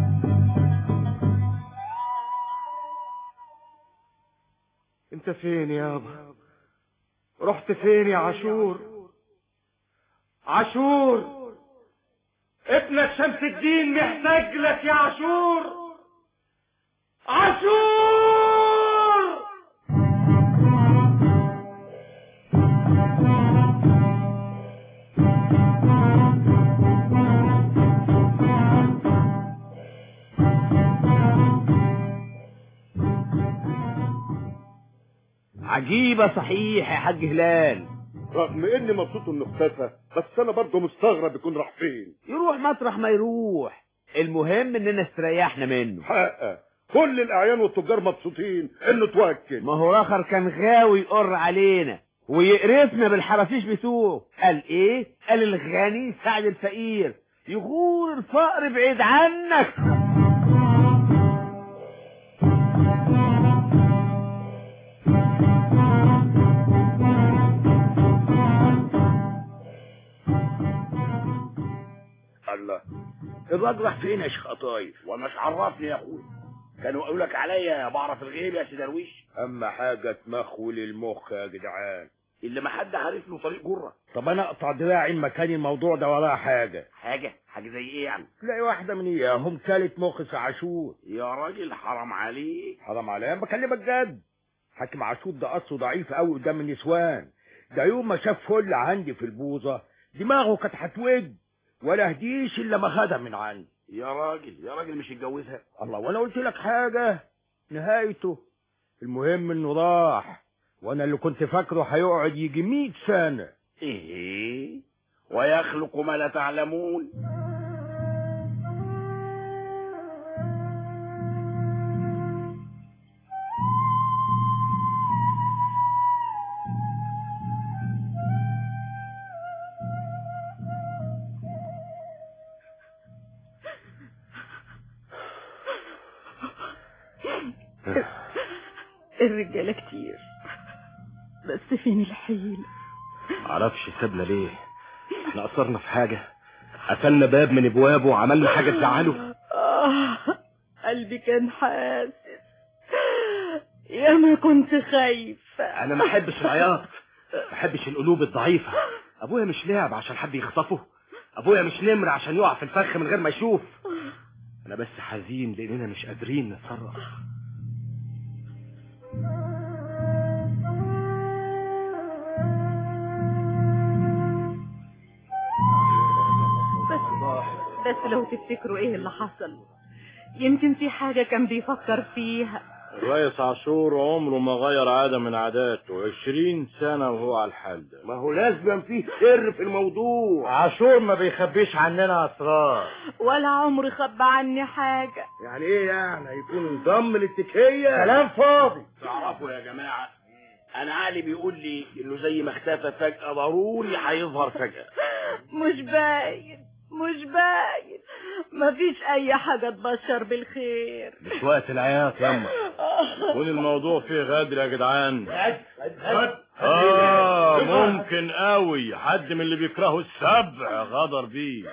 انت فين يابا رحت فين يا عاشور عاشور ابنك شمس الدين محتاج لك يا عاشور عاشور عجيبة صحيح يا حاج هلال رغم اني مبسوط انه اختفى بس انا برضه مستغرب يكون راح فين يروح مطرح ما يروح المهم اننا استريحنا منه حقه كل الاعيان والتجار مبسوطين انه توكل ما هو الاخر كان غاوي يقر علينا ويقرفنا بالحرافيش بتوعه قال ايه قال الغني يساعد الفقير يغور الفقر بعيد عنك الله الراجل راح فين يا شيخ قطايف ومش عرفني يا اخوي كانوا يقولوا لك عليا بعرف الغيب يا سي درويش اما حاجة تمخول المخ يا جدعان اللي ما حد عارف له طريق جره طب انا اقطع دراعي مكان الموضوع ده وراها حاجة حاجه حاجه زي ايه يعني تلاقي واحدة من اياهم كلت مخ في عاشور يا راجل حرام عليك حرام عليا أنا بكلمك جد حاكم عاشور ده اصله ضعيف قوي قدام النسوان ده يوم ما شاف فل عندي في البوظة دماغه كانت هتود ولا هديش الا ما خدها من عندي يا راجل يا راجل مش يتجوزها الله وانا قلت لك حاجة نهايته المهم انه راح وانا اللي كنت فاكره هيقعد يجي 100 سنة ايه ويخلق ما لا تعلمون الرجالة كتير بس فين الحيلة معرفش سابنا ليه احنا قصرنا في حاجة قفلنا باب من ابوابه وعملنا حاجة تزعله آه قلبي كان حاسس يا ما كنت خايفة انا ما احبش العياط ما احبش القلوب الضعيفة ابويا مش لعب عشان حد يخطفه ابويا مش نمر عشان يقع في الفخ من غير ما يشوف انا بس حزين لاننا مش قادرين نتصرف بس بس لو تفتكروا ايه اللي حصل يمكن في حاجة كان بيفكر فيها الرئيس عاشور عمره ما غير عادة من عاداته عشرين سنة وهو على الحال ده ما هو لازم فيه سر في الموضوع عاشور ما بيخبيش عننا اسرار ولا عمري خبى عني حاجة يعني ايه يعني هيكون انضم للتكية كلام فاضي تعرفوا يا جماعة انا علي بيقول لي انه زي ما اختفى فجأة ضروري هيظهر فجأة مش باين مش باين مفيش اي حاجة تبشر بالخير مش وقت العياط ياما يكون الموضوع فيه غدر يا جدعان اه ممكن قوي حد من اللي بيكرهوا السبع غدر بيه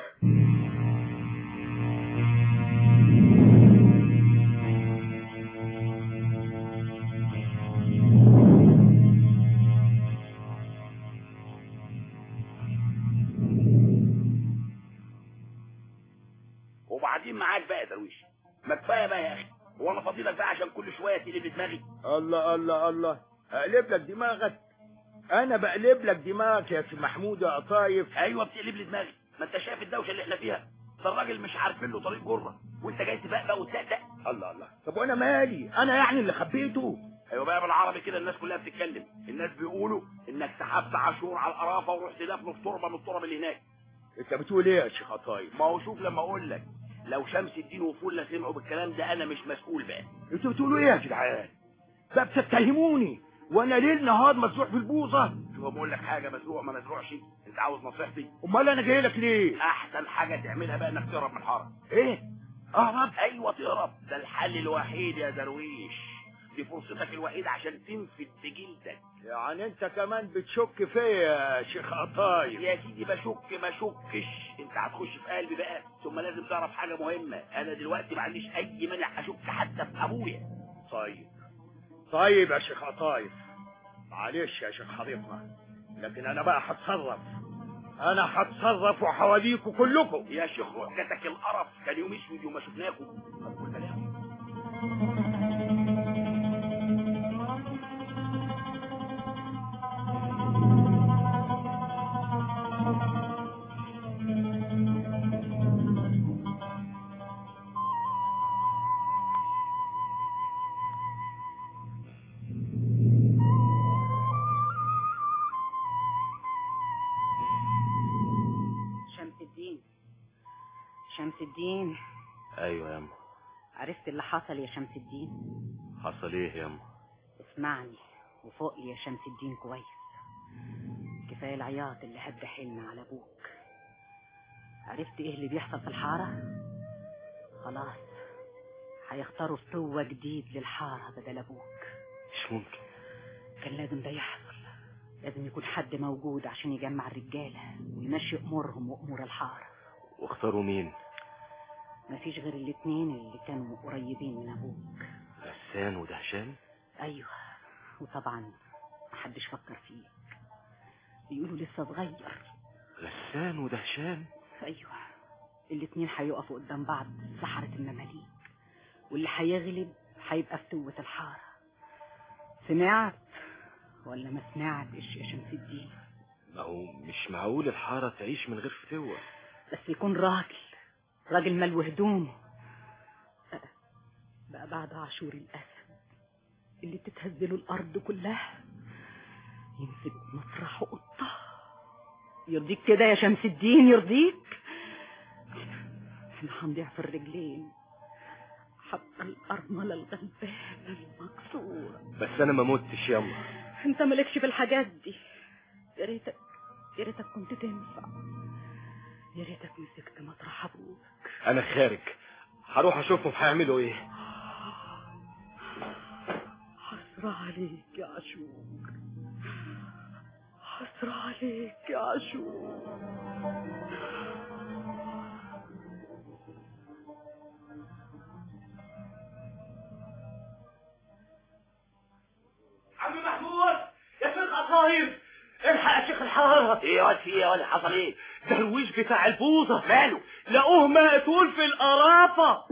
وبعدين معاك بقى يا درويش ما كفايه بقى يا اخي هو انا فاضيلك بقى عشان كل شويه تقلب لي دماغي الله الله الله اقلب لك دماغك انا بقلب لك دماغك يا سي محمود يا قطايف ايوه بتقلب لي دماغي ما انت شايف الدوشه اللي احنا فيها ده الراجل مش عارفين له طريق جره وانت جاي تبقى وتسقدق الله الله طب وانا مالي انا يعني اللي خبيته ايوه بقى بالعربي كده الناس كلها بتتكلم الناس بيقولوا انك سحبت عاشور على القرافه ورحت دفنه في تربه من التراب اللي هناك انت بتقول ايه يا شيخ قطايف ما هو شوف لما اقول لك لو شمس الدين وفله سمعوا بالكلام ده انا مش مسؤول بقى انتوا بتقولوا ايه يا جدعان ده بتتهموني وانا ليل نهار مزروع في البوظه شوف بقول لك حاجه مزروع ما مزروعش انت عاوز نصيحتي امال انا جاي لك ليه احسن حاجه تعملها بقى انك تهرب من الحرم ايه اهرب ايوه تهرب ده الحل الوحيد يا درويش دي فرصتك الوحيده عشان تنفد بجلدك يعني انت كمان بتشك فيا يا شيخ قطايف يا سيدي بشك ما شكش انت هتخش في قلبي بقى ثم لازم تعرف حاجه مهمه انا دلوقتي ما عنديش اي مانع اشك حتى في ابويا طيب طيب يا شيخ قطايف معلش يا شيخ حبيبنا لكن انا بقى هتصرف انا هتصرف وحواليكوا كلكم يا شيخ روح جاتك القرف كان يوم اسود وما شفناكم اقول بلاهم شمس الدين شمس الدين ايوه ياما عرفت اللي حصل يا شمس الدين حصل ايه ياما اسمعني وفوق لي يا شمس الدين كويس كفايه العياط اللي هد حيلنا على ابوك عرفت ايه اللي بيحصل في الحاره خلاص هيختاروا فتوة جديد للحاره بدل ابوك مش ممكن كان لازم ده يحصل لازم يكون حد موجود عشان يجمع الرجاله ويمشي امورهم وامور الحاره واختاروا مين مفيش غير الاتنين اللي كانوا قريبين من ابوك غسان ودهشان ايوه وطبعا محدش فكر فيك بيقولوا لسه صغير غسان ودهشان ايوه الاتنين هيقفوا قدام بعض سحرة المماليك واللي هيغلب هيبقى فتوة الحارة سمعت ولا ما سمعتش يا شمس الدين ما هو مش معقول الحارة تعيش من غير فتوة بس يكون راجل راجل ملو هدومه بقى بعد عاشور الأسد اللي تتهزله الأرض كلها ينفد مطرحه قطة يرضيك كده يا شمس الدين يرضيك احنا هنضيع في الرجلين حتى الأرملة الغلبانة المكسورة بس انا ما متش يلا انت مالكش في الحاجات دي يا ريتك يا ريتك كنت تنفع يا ريتك مسكت مطرح ابوك انا خارج هروح اشوفهم هيعملوا ايه حسرة عليك يا عاشور حسرة عليك يا عاشور عم محمود يا شيخ قصاير الحق يا شيخ الحارة ايه يا واد في ايه يا واد حصل ايه درويش بتاع البوظة ماله لقوه مقتول في القرافة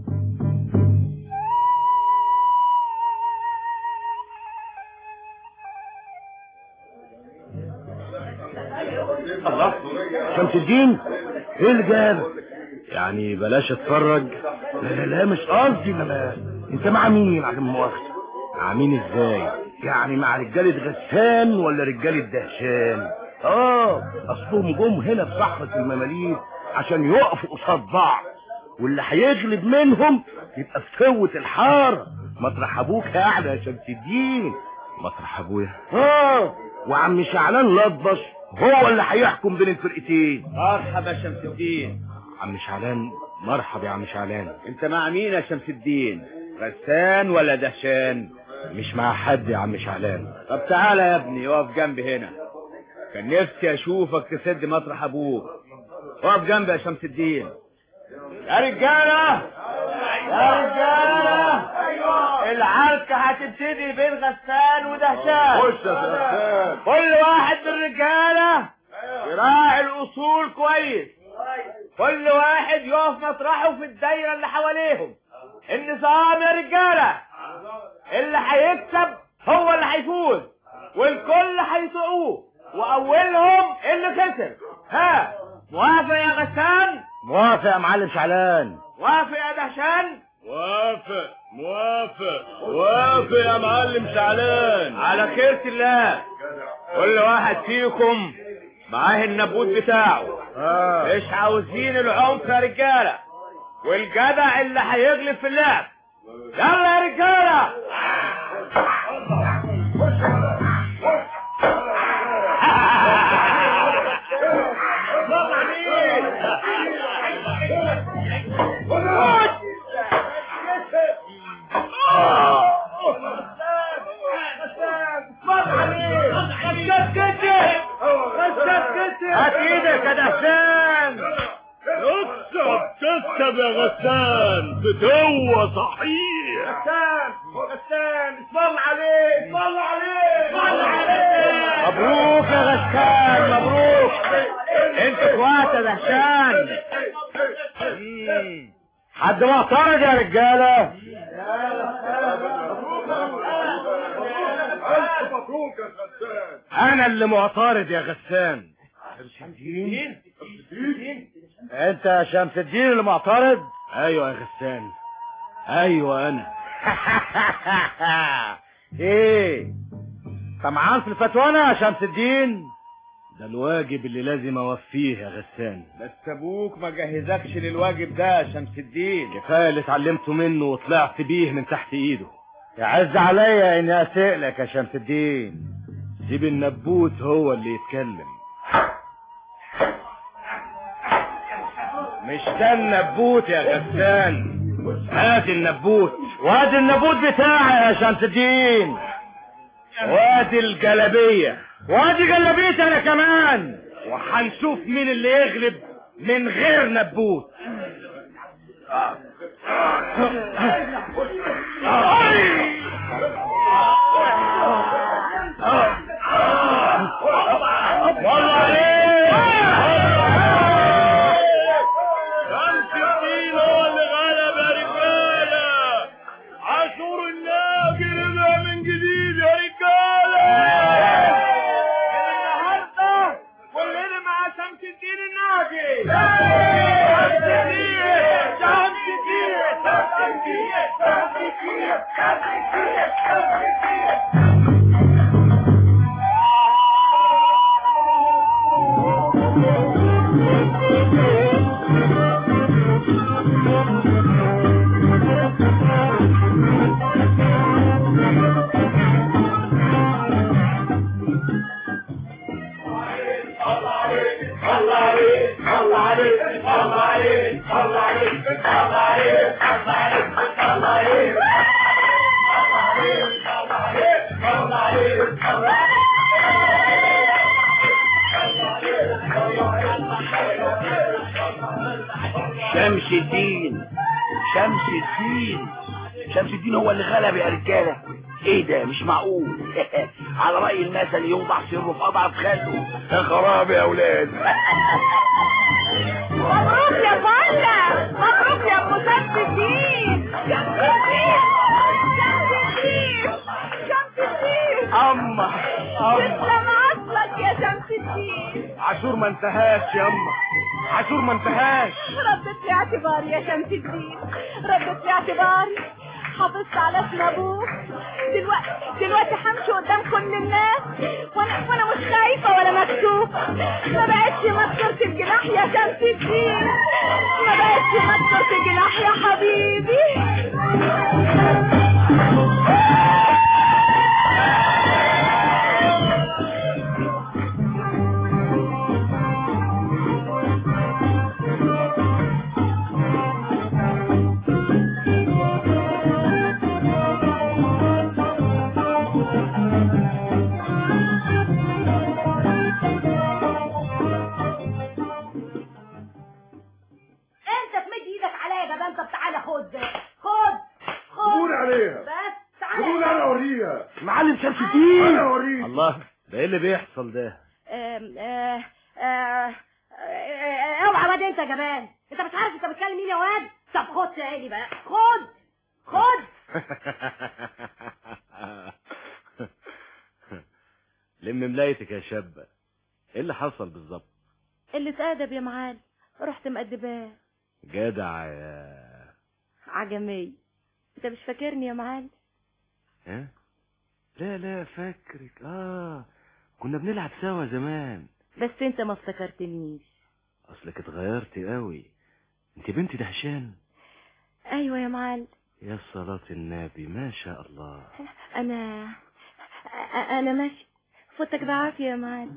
الله شمس الدين ايه اللي جابك يعني بلاش اتفرج لا لا لا مش قصدي لا لا انت مع مين عدم مؤاخذة مع مين ازاي يعني مع رجالة غسان ولا رجالة دهشان اه اصلهم جم هنا في صحراء المماليك عشان يقفوا قصاد بعض واللي هيغلب منهم يبقى في فوة الحارة مطرح ابوك اعلى يا شمس الدين مطرح ابويا اه وعم شعلان لطبش هو اللي هيحكم بين الفرقتين مرحبا يا شمس الدين عم شعلان مرحب يا عم شعلان انت مع مين يا شمس الدين غسان ولا دهشان مش مع حد يا عم شعلان طب تعالى يا ابني اقف جنبي هنا كان نفسي اشوفك تسد مطرح ابوك اقف جنبي يا شمس الدين يا رجاله يا رجاله العركة هتبتدي بين غسان ودهشان خش يا غسان كل واحد من الرجالة يراعي الأصول كويس كل واحد يقف مطرحه في الدايرة اللي حواليهم النظام يا رجالة اللي هيكسب هو اللي هيفوز والكل هيطيعوه وأولهم اللي خسر ها موافق يا غسان موافق يا معلم شعلان موافق يا دهشان موافق موافق موافق يا معلم شعلان على خيرة الله كل واحد فيكم معاه النبوت بتاعه آه. مش عاوزين العنف يا رجالة والجدع اللي هيغلب في اللعب يلا يا رجالة هات ايدك يا دهشان تكسب تكسب يا غسان فتوة صحيح غسان غسان اسم الله عليك اسم الله عليك اسم الله عليك مبروك يا غسان مبروك انت اخوات يا دهشان حد معترض يا رجاله انا اللي معترض يا غسان انت يا شمس الدين اللي معترض ايوه يا غسان ايوه انا ايه طمعان في الفتوانة يا شمس الدين ده الواجب اللي لازم اوفيه يا غسان بس ابوك ما جهزكش للواجب ده يا شمس الدين كفايه اللي اتعلمته منه وطلعت بيه من تحت ايده يعز عليا اني اسألك يا شمس الدين سيب النبوت هو اللي يتكلم مش ده النبوت يا غسان هات النبوت وادي النبوت بتاعي يا شمس الدين وادي الجلبية وادي جلبيتي انا كمان وهنشوف مين اللي يغلب من غير نبوت والله عليك شمس الدين هو اللي غلب يا رجاله عاشور الناجي رجع من جديد يا رجاله النهارده كلنا مع شمس الدين الناجي شمس الدين شمس الدين شمس الدين شمس الدين شمس الدين شمس الدين شمس الدين شمس الدين شمس الدين هو اللي غلب يا رجالة ايه ده مش معقول على رأي المثل يوضع سره في اضعف خده يا خراب يا اولاد مبروك يا فندم مبروك يا ابو شمس الدين شمس الدين شمس الدين شمس الدين اما تسلم عصلك يا شمس الدين عاشور ما انتهاش يا اما عاشور ما انتهاش ردت لي اعتباري يا شمس الدين ردت لي اعتباري حافظت على اسم ابوك دلوقتي دلوقتي همشي قدام كل الناس وانا وانا مش خايفه ولا مكسوفه ما بقتش مكسوره الجناح يا شمس الدين ما بقتش مكسوره الجناح يا حبيبي انت تمد ايدك عليا يا جبان طب تعالى خد خد خد قول عليها بس تعالى قول انا اوريها معلم شمس الدين انا اوريك الله ده ايه اللي بيحصل ده آم، آه، آه، آه، اوعى واد انت يا جبان انت مش عارف انت بتكلم مين يا واد طب خد تاني بقى خد خد لم ملايتك يا شابة ايه اللي حصل بالظبط اللي ادب يا معالي رحت مقدباه جدع يا عجمي انت مش فاكرني يا معالي ها لا لا فاكرك اه كنا بنلعب سوا زمان بس انت ما افتكرتنيش اصلك اتغيرت قوي انت بنت دهشان ايوه يا معالي يا صلاة النبي ما شاء الله انا أ- انا ماشي فوتك بعافية يا معالي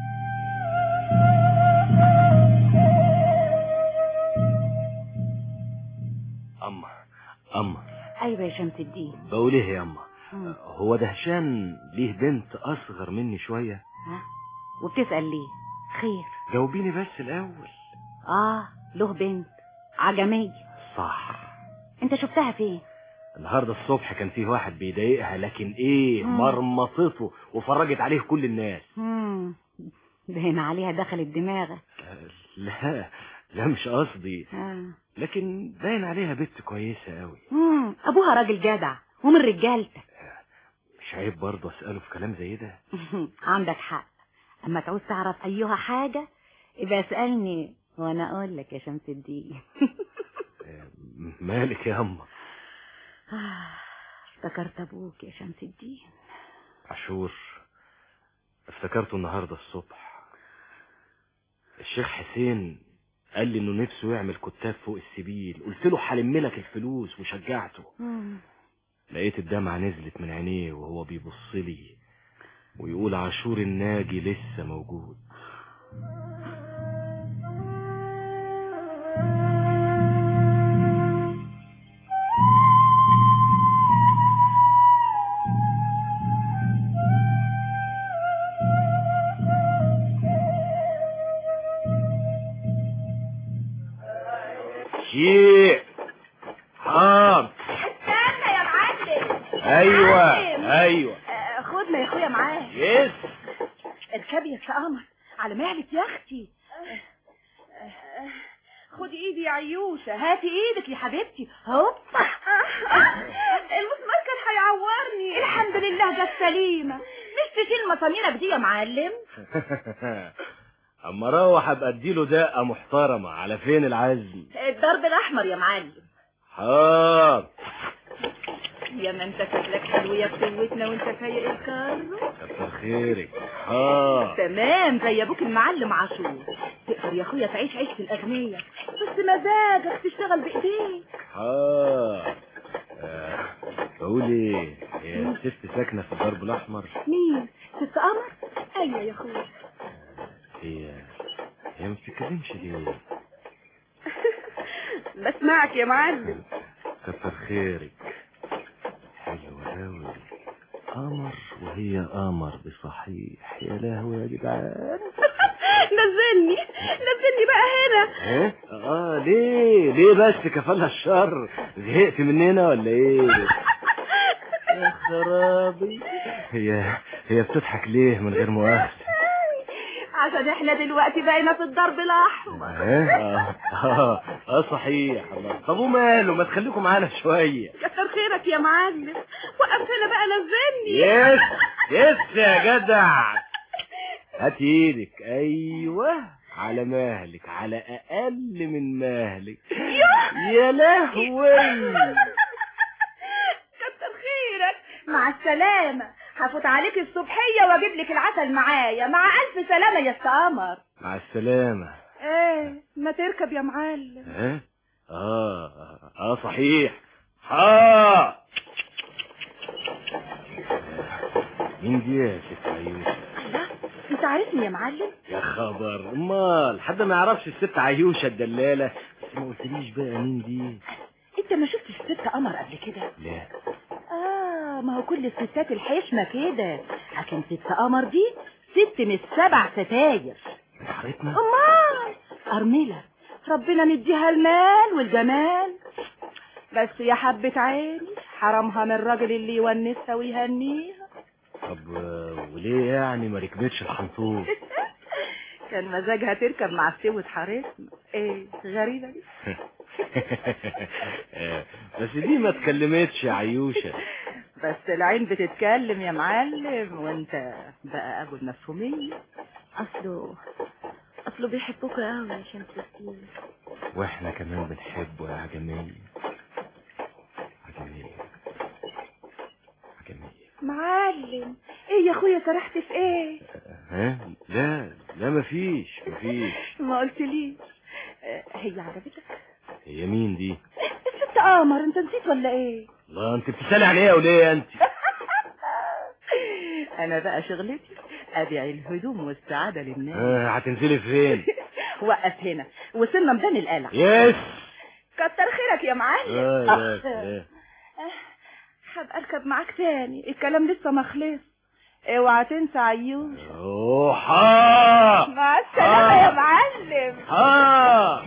اما اما ايوه يا شمس الدين بقول ايه يا اما مم. هو دهشان ليه بنت اصغر مني شوية ها وبتسأل ليه خير جاوبيني بس الاول اه له بنت عجمية صح انت شفتها فين النهارده الصبح كان فيه واحد بيضايقها لكن ايه مم. مرمطته وفرجت عليه كل الناس مم. باين عليها دخلت دماغك لا لا مش قصدي آه. لكن باين عليها بنت كويسة قوي مم. ابوها راجل جدع ومن رجالتك مش عيب برضه اسأله في كلام زي ده عندك حق اما تعوز تعرف ايها حاجة يبقى اسألني وانا اقول لك يا شمس الدين مالك يا اما آه، افتكرت ابوك يا شمس الدين عاشور افتكرته النهارده الصبح الشيخ حسين قال لي انه نفسه يعمل كتاب فوق السبيل قلت له هلم لك الفلوس وشجعته مم. لقيت الدمعة نزلت من عينيه وهو بيبص لي ويقول عاشور الناجي لسه موجود شيء حام استنى يا معلم ايوه معلم. ايوه آه، خدنا يا اخويا معاك يس اركبي يا قمر على مهلك يا اختي خدي ايدي يا عيوشه هاتي ايدك يا حبيبتي هوبا المسمار كان هيعورني الحمد لله جت سليمه مش تشيل مساميرك دي يا معلم اما اروح ابقى اديله دقه محترمه على فين العزم الضرب الاحمر يا معلم حاضر يا ما انت شكلك حلو يا بسوتنا وانت فايق الكارو كتر خيرك حاضر تمام زي ابوك المعلم عاشور تقدر يا اخويا تعيش عيش الاغنياء بس مزاجك تشتغل بايديك حاضر آه، بقول ايه هي الست ساكنه في الضرب الاحمر مين ست قمر ايوه يا اخويا هي هي ما بتتكلمش ليه بسمعك يا معلم كتر خيرك حلو قوي قمر وهي قمر بصحيح يا لهوي يا جدعان نزلني نزلني بقى هنا ايه اه ليه ليه بس كفالها الشر زهقت مننا ولا ايه يا خرابي هي هي بتضحك ليه من غير مؤاخذة عشان احنا دلوقتي بقينا في الضرب الاحمر ايه اه اه, آه صحيح الله طب وماله ما تخليكم معانا شوية كتر خيرك يا معلم وقف هنا بقى نزلني يس يس يا جدع هات ايدك ايوه على مهلك على اقل من مهلك يا لهوي كتر خيرك مع السلامة هفوت عليك الصبحية واجيب لك العسل معايا مع ألف سلامة يا قمر مع السلامة ايه ما تركب يا معلم اه اه اه صحيح اه مين دي يا ست عيوشة انت عارفني يا معلم يا خبر امال حد ما يعرفش الست عيوشة الدلالة بس ما قلتليش بقى مين دي انت ما شفتش الست قمر قبل كده لا اه ما هو كل الستات الحشمة كده لكن ست قمر دي ست من السبع ستاير حارتنا امال ارملة ربنا مديها المال والجمال بس يا حبة عيني حرمها من الراجل اللي يونسها ويهنيها طب آه، وليه يعني ما ركبتش الحنطور كان مزاجها تركب مع سوة حارتنا ايه غريبة دي آه، بس دي ما اتكلمتش يا عيوشة بس العين بتتكلم يا معلم وانت بقى ابو المفهومية اصله اصله بيحبوك قوي يا شمس الدين واحنا كمان بنحبه يا عجمية عجمية عجمية معلم ايه يا اخويا سرحت في ايه ها لا لا مفيش مفيش ما قلتليش آه، هي عجبتك هي مين دي الست قمر انت نسيت ولا ايه الله انت بتسألي على ايه وليه انت انا بقى شغلتي ابيع الهدوم والسعادة للناس آه، هتنزلي فين وقف هنا وصلنا ميدان القلع يس كتر خيرك يا معلم آه، يا سلام. هبقى اركب معاك تاني الكلام لسه ما خلص اوعى تنسى عيوش روح آه. مع السلامة آه. يا معلم ها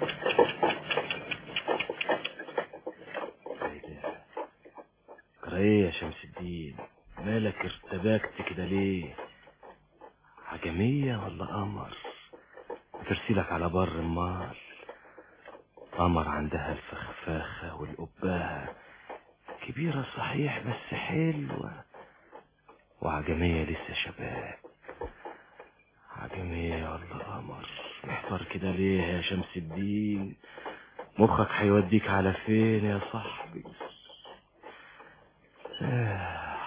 ايه يا شمس الدين مالك ارتبكت كده ليه عجمية ولا قمر ترسيلك على بر المال قمر عندها الفخفاخة والقباها كبيرة صحيح بس حلوة وعجمية لسه شباب عجمية ولا قمر محتار كده ليه يا شمس الدين مخك هيوديك على فين يا صاحبي آه،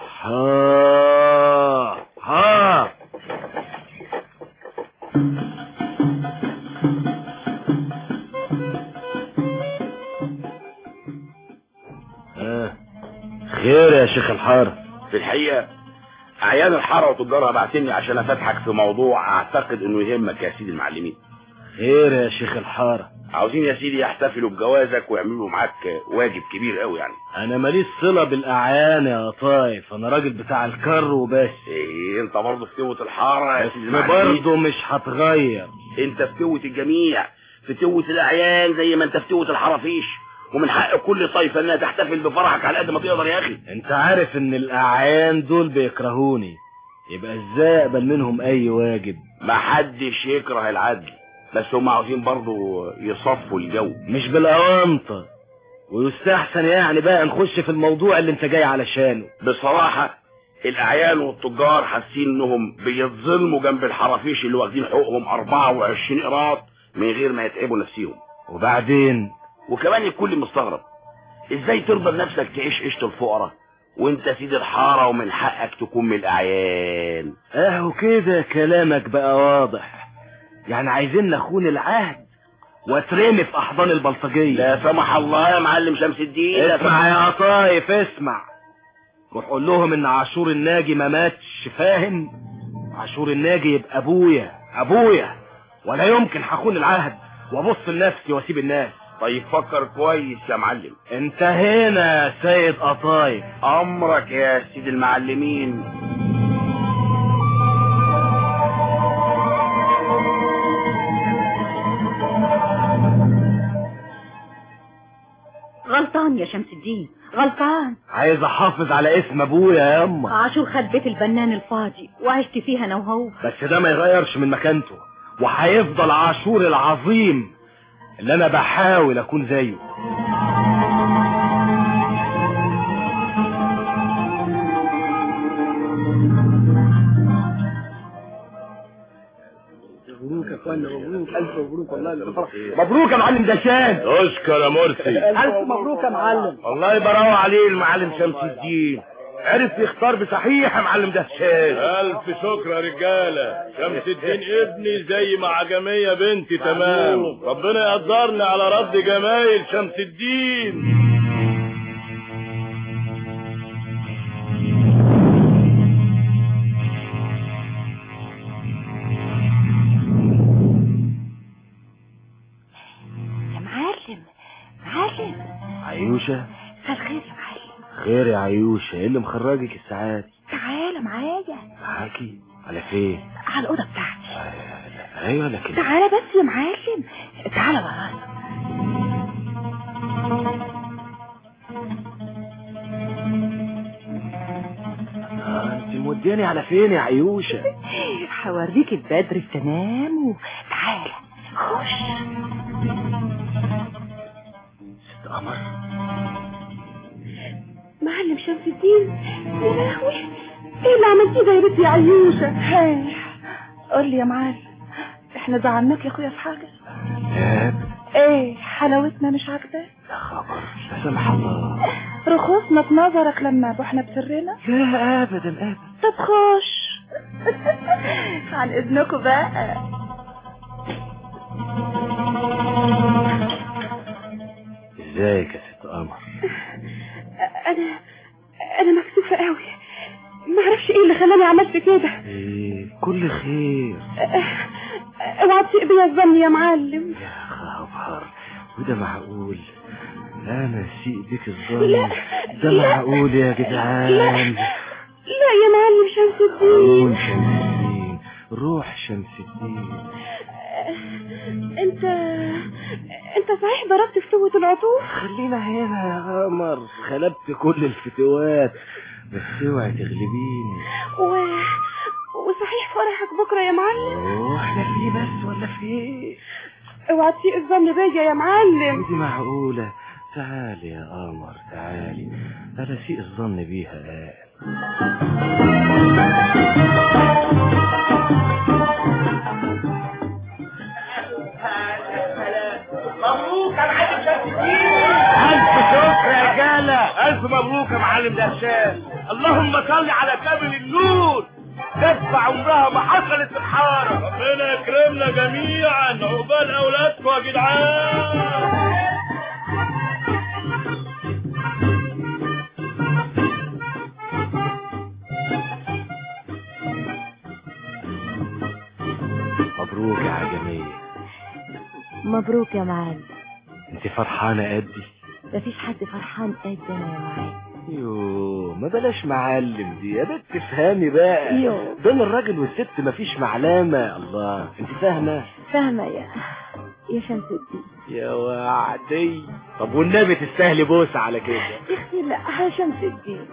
ها ها آه. خير يا شيخ الحارة في الحقيقة أعيان الحارة وتجارها بعتني عشان أفتحك في موضوع أعتقد إنه يهمك يا سيدي المعلمين خير يا شيخ الحارة عاوزين يا سيدي يحتفلوا بجوازك ويعملوا معاك واجب كبير قوي يعني انا ماليش صلة بالاعيان يا طايف انا راجل بتاع الكر وبس ايه انت برضه في توة الحارة يا سيدي بس المعلمين برضه مش هتغير انت في توة الجميع في توة الاعيان زي ما انت في توة الحرافيش ومن حق كل طائفة انها تحتفل بفرحك على قد ما تقدر يا اخي انت عارف ان الاعيان دول بيكرهوني يبقى ازاي اقبل منهم اي واجب ما حدش يكره العدل بس هم عاوزين برضه يصفوا الجو مش بالاونطة ويستحسن يعني بقى نخش في الموضوع اللي انت جاي علشانه بصراحة الاعيان والتجار حاسين انهم بيتظلموا جنب الحرافيش اللي واخدين حقوقهم 24 قراط من غير ما يتعبوا نفسيهم وبعدين وكمان الكل مستغرب ازاي ترضى بنفسك تعيش عيشة الفقراء وانت سيد الحارة ومن حقك تكون من الاعيان اهو كده كلامك بقى واضح يعني عايزين نخون العهد واترمي في احضان البلطجية لا سمح الله يا معلم شمس الدين لا اسمع يا طايف اسمع روح قول لهم ان عاشور الناجي ما ماتش فاهم عاشور الناجي يبقى ابويا ابويا ولا يمكن هخون العهد وابص لنفسي واسيب الناس طيب فكر كويس يا معلم انت هنا يا سيد قطايف امرك يا سيد المعلمين غلطان يا شمس الدين غلطان عايز احافظ على اسم ابويا يا اما عاشور خد بيت البنان الفاضي وعشت فيها انا وهو بس ده ما يغيرش من مكانته وهيفضل عاشور العظيم اللي انا بحاول اكون زيه مبروك يا اخوانا مبروك الف مبروك والله مبروك يا معلم دشان اشكر يا مرسي الف مبروك يا معلم والله براوة عليه المعلم شمس الدين عرف يختار بصحيح يا معلم دهشان الف شكر يا رجاله شمس الدين ابني زي ما عجميه بنتي تمام ربنا يقدرني على رد جمايل شمس الدين يا معلم معلم عيوشة مساء الخير يا معلم خير يا عيوشة ايه اللي مخرجك الساعات تعالى معايا معاكي على فين على الأوضة بتاعتي ايوه لكن تعالى بس يا معلم تعالى ورايا آه، انت مودياني على فين يا عيوشة هوريك البدر التمام وتعالى خش ست قمر معلم شمس الدين يا لهوي ايه اللي عملتيه ده يا بنتي يا عيوشة هاي قول لي يا معلم احنا زعلناك يا اخويا في حاجة لا ايه حلاوتنا مش عاجباك لا خبر لا سمح الله رخصنا في نظرك لما رحنا بسرنا لا ابدا ابدا طب خش عن اذنكم بقى ازيك يا ست قمر انا انا مكسوفة قوي ما اعرفش ايه اللي خلاني عملت كده ايه كل خير اوعى تسيء بيا الظن يا معلم يا خبر وده معقول انا سيء بك الظن لا، ده لا، معقول يا لا. جدعان لا يا معلم شمس الدين روح شمس الدين روح شمس الدين انت انت صحيح ضربت فتوة العطور خلينا هنا يا قمر خلبت كل الفتوات بس اوعي تغلبيني و... وصحيح فرحك بكرة يا معلم واحنا في بس ولا في ايه اوعى تسيء الظن بيا يا معلم دي معقولة تعالي يا قمر تعالي انا سيء الظن بيها قال مبروك يا معلم شمس الدين الف شكر يا رجالة الف مبروك يا معلم دهشان اللهم صل على كامل النور دفع عمرها ما حصلت في الحاره ربنا يكرمنا جميعا عقبال اولادكم يا جدعان مبروك يا عجمية مبروك يا معلم انت فرحانة قدي مفيش حد فرحان قدنا يا معلم يوه ما بلاش معلم دي يا بنت تفهمي بقى يوه. بين الراجل والست مفيش معلمة الله انت فاهمة فاهمة يا يا شمس الدين يا وعدي طب والنبي تستاهلي بوسة على كده يا اختي لا يا شمس الدين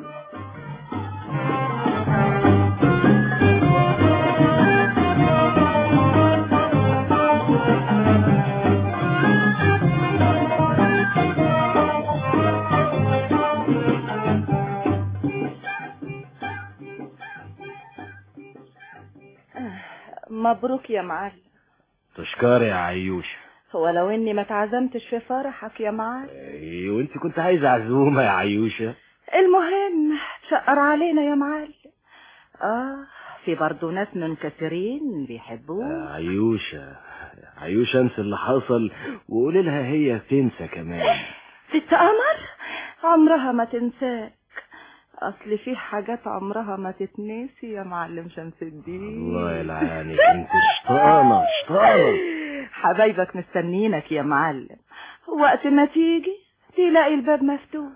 مبروك يا معلم تشكر يا عيوش ولو اني ما اتعزمتش في فرحك يا معلم ايه وانت كنت عايزة عزومة يا عيوشة المهم تشقر علينا يا معلم اه في برضه ناس منكسرين بيحبوك عيوشة عيوشة انسى اللي حصل وقولي لها هي تنسى كمان ست قمر عمرها ما تنساك اصل في حاجات عمرها ما تتنسي يا معلم شمس الدين الله يلعنك انت شطانة شطانة حبايبك مستنينك يا معلم وقت ما تيجي تلاقي الباب مفتوح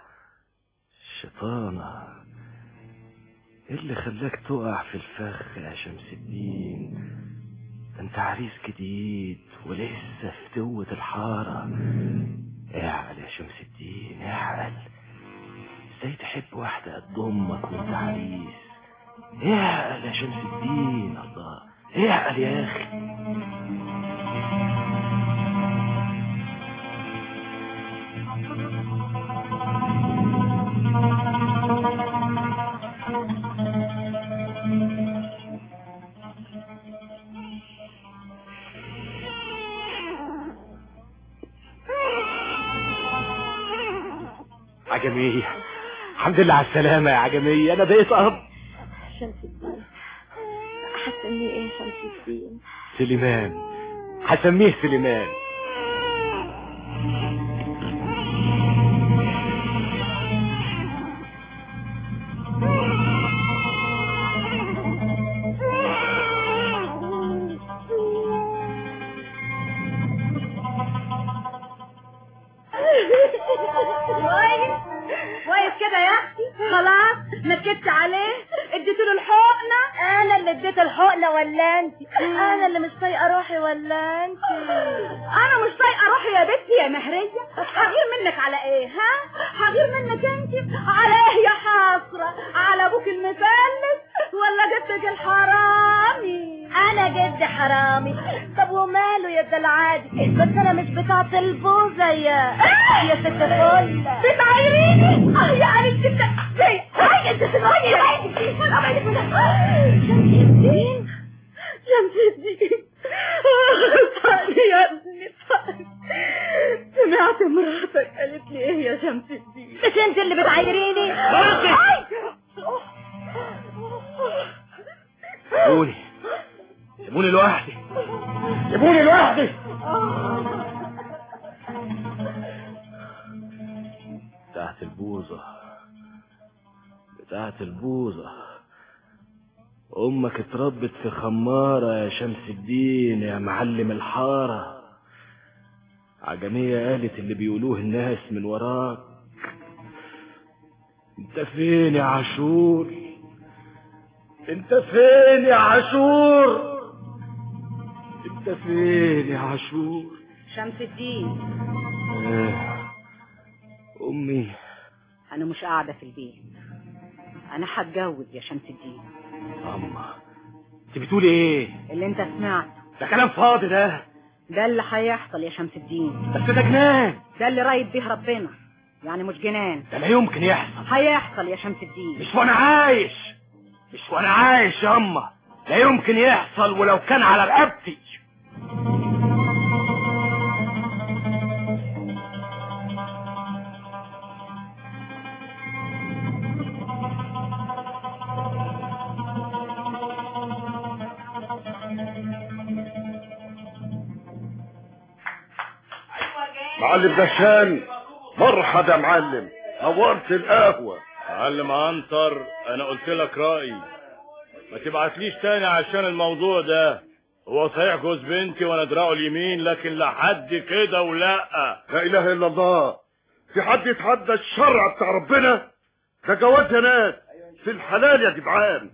شيطانة ايه اللي خلاك تقع في الفخ يا شمس الدين ده انت عريس جديد ولسه في توة الحارة اعقل يا شمس الدين اعقل ازاي تحب واحدة قد امك وانت عريس اعقل يا شمس الدين الله اعقل يا اخي عجمية الحمد لله على السلامة يا عجمية أنا بقيت أب شمس الدين هتسميه ايه شمس الدين سليمان هسميه سليمان كويس كويس كده يا اختي خلاص نكدت عليه اديت له الحقنه انا اللي اديت الحقنه ولا انت انا اللي مش طايقه روحي ولا انت انا مش طايقه روحي يا بنتي يا مهريه هغير منك على ايه ها هغير منك انت على ايه يا حسره على ابوك المفلس ولا جدك الحرامي انا جد حرامي طب وماله يا ده العادي بس انا مش بتاعت البوزة يا يا ست فل بتعيريني اه يا قريب انت هاي انت تسمعني يا شمس الدين شمس الدين صاري يا ابني صاري سمعت مراتك قالت لي ايه يا شمس الدين مش انت اللي بتعيريني سيبوني سيبوني لوحدي سيبوني لوحدي بتاعت البوظة بتاعت البوظة أمك اتربت في خمارة يا شمس الدين يا معلم الحارة عجمية قالت اللي بيقولوه الناس من وراك انت فين يا عاشور انت فين يا عاشور انت فين يا عاشور شمس الدين آه. امي انا مش قاعده في البيت انا هتجوز يا شمس الدين اما انت بتقولي ايه اللي انت سمعته ده كلام فاضي ده ده اللي هيحصل يا شمس الدين بس ده جنان ده اللي رايد بيه ربنا يعني مش جنان ده لا يمكن يحصل هيحصل يا شمس الدين مش وانا عايش مش وانا عايش يا اما لا يمكن يحصل ولو كان على رقبتي معلم دشان مرحبا يا معلم نورت القهوة معلم عنتر انا قلت لك رأيي ما تبعتليش تاني عشان الموضوع ده هو صحيح جوز بنتي وانا دراعه اليمين لكن لحد كده ولا لا اله الا الله في حد يتحدى الشرع بتاع ربنا ده جواز يا ناس في الحلال يا جدعان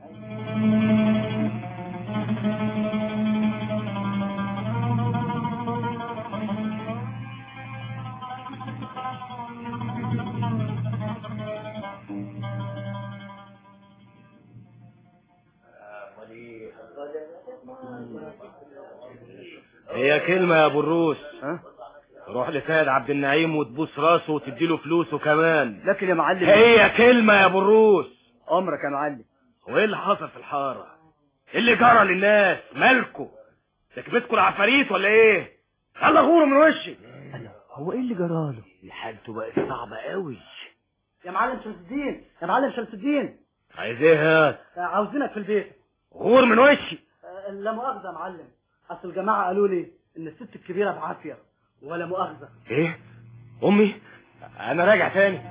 هي كلمة يا ابو الروس ها روح لسيد عبد النعيم وتبوس راسه وتديله فلوسه كمان لكن يا معلم هي كلمة يا ابو الروس امرك يا معلم وايه اللي حصل في الحارة ايه اللي جرى للناس مالكوا تكبتكوا العفاريت ولا ايه يلا غوروا من وشي هو ايه اللي جراله حالته بقت صعبة قوي يا معلم شمس الدين يا معلم شمس الدين عايز ايه يا عاوزينك في البيت غور من وشي آه، لا مؤاخذة يا معلم اصل الجماعة قالوا لي ان الست الكبيرة بعافية ولا مؤاخذة ايه امي انا راجع تاني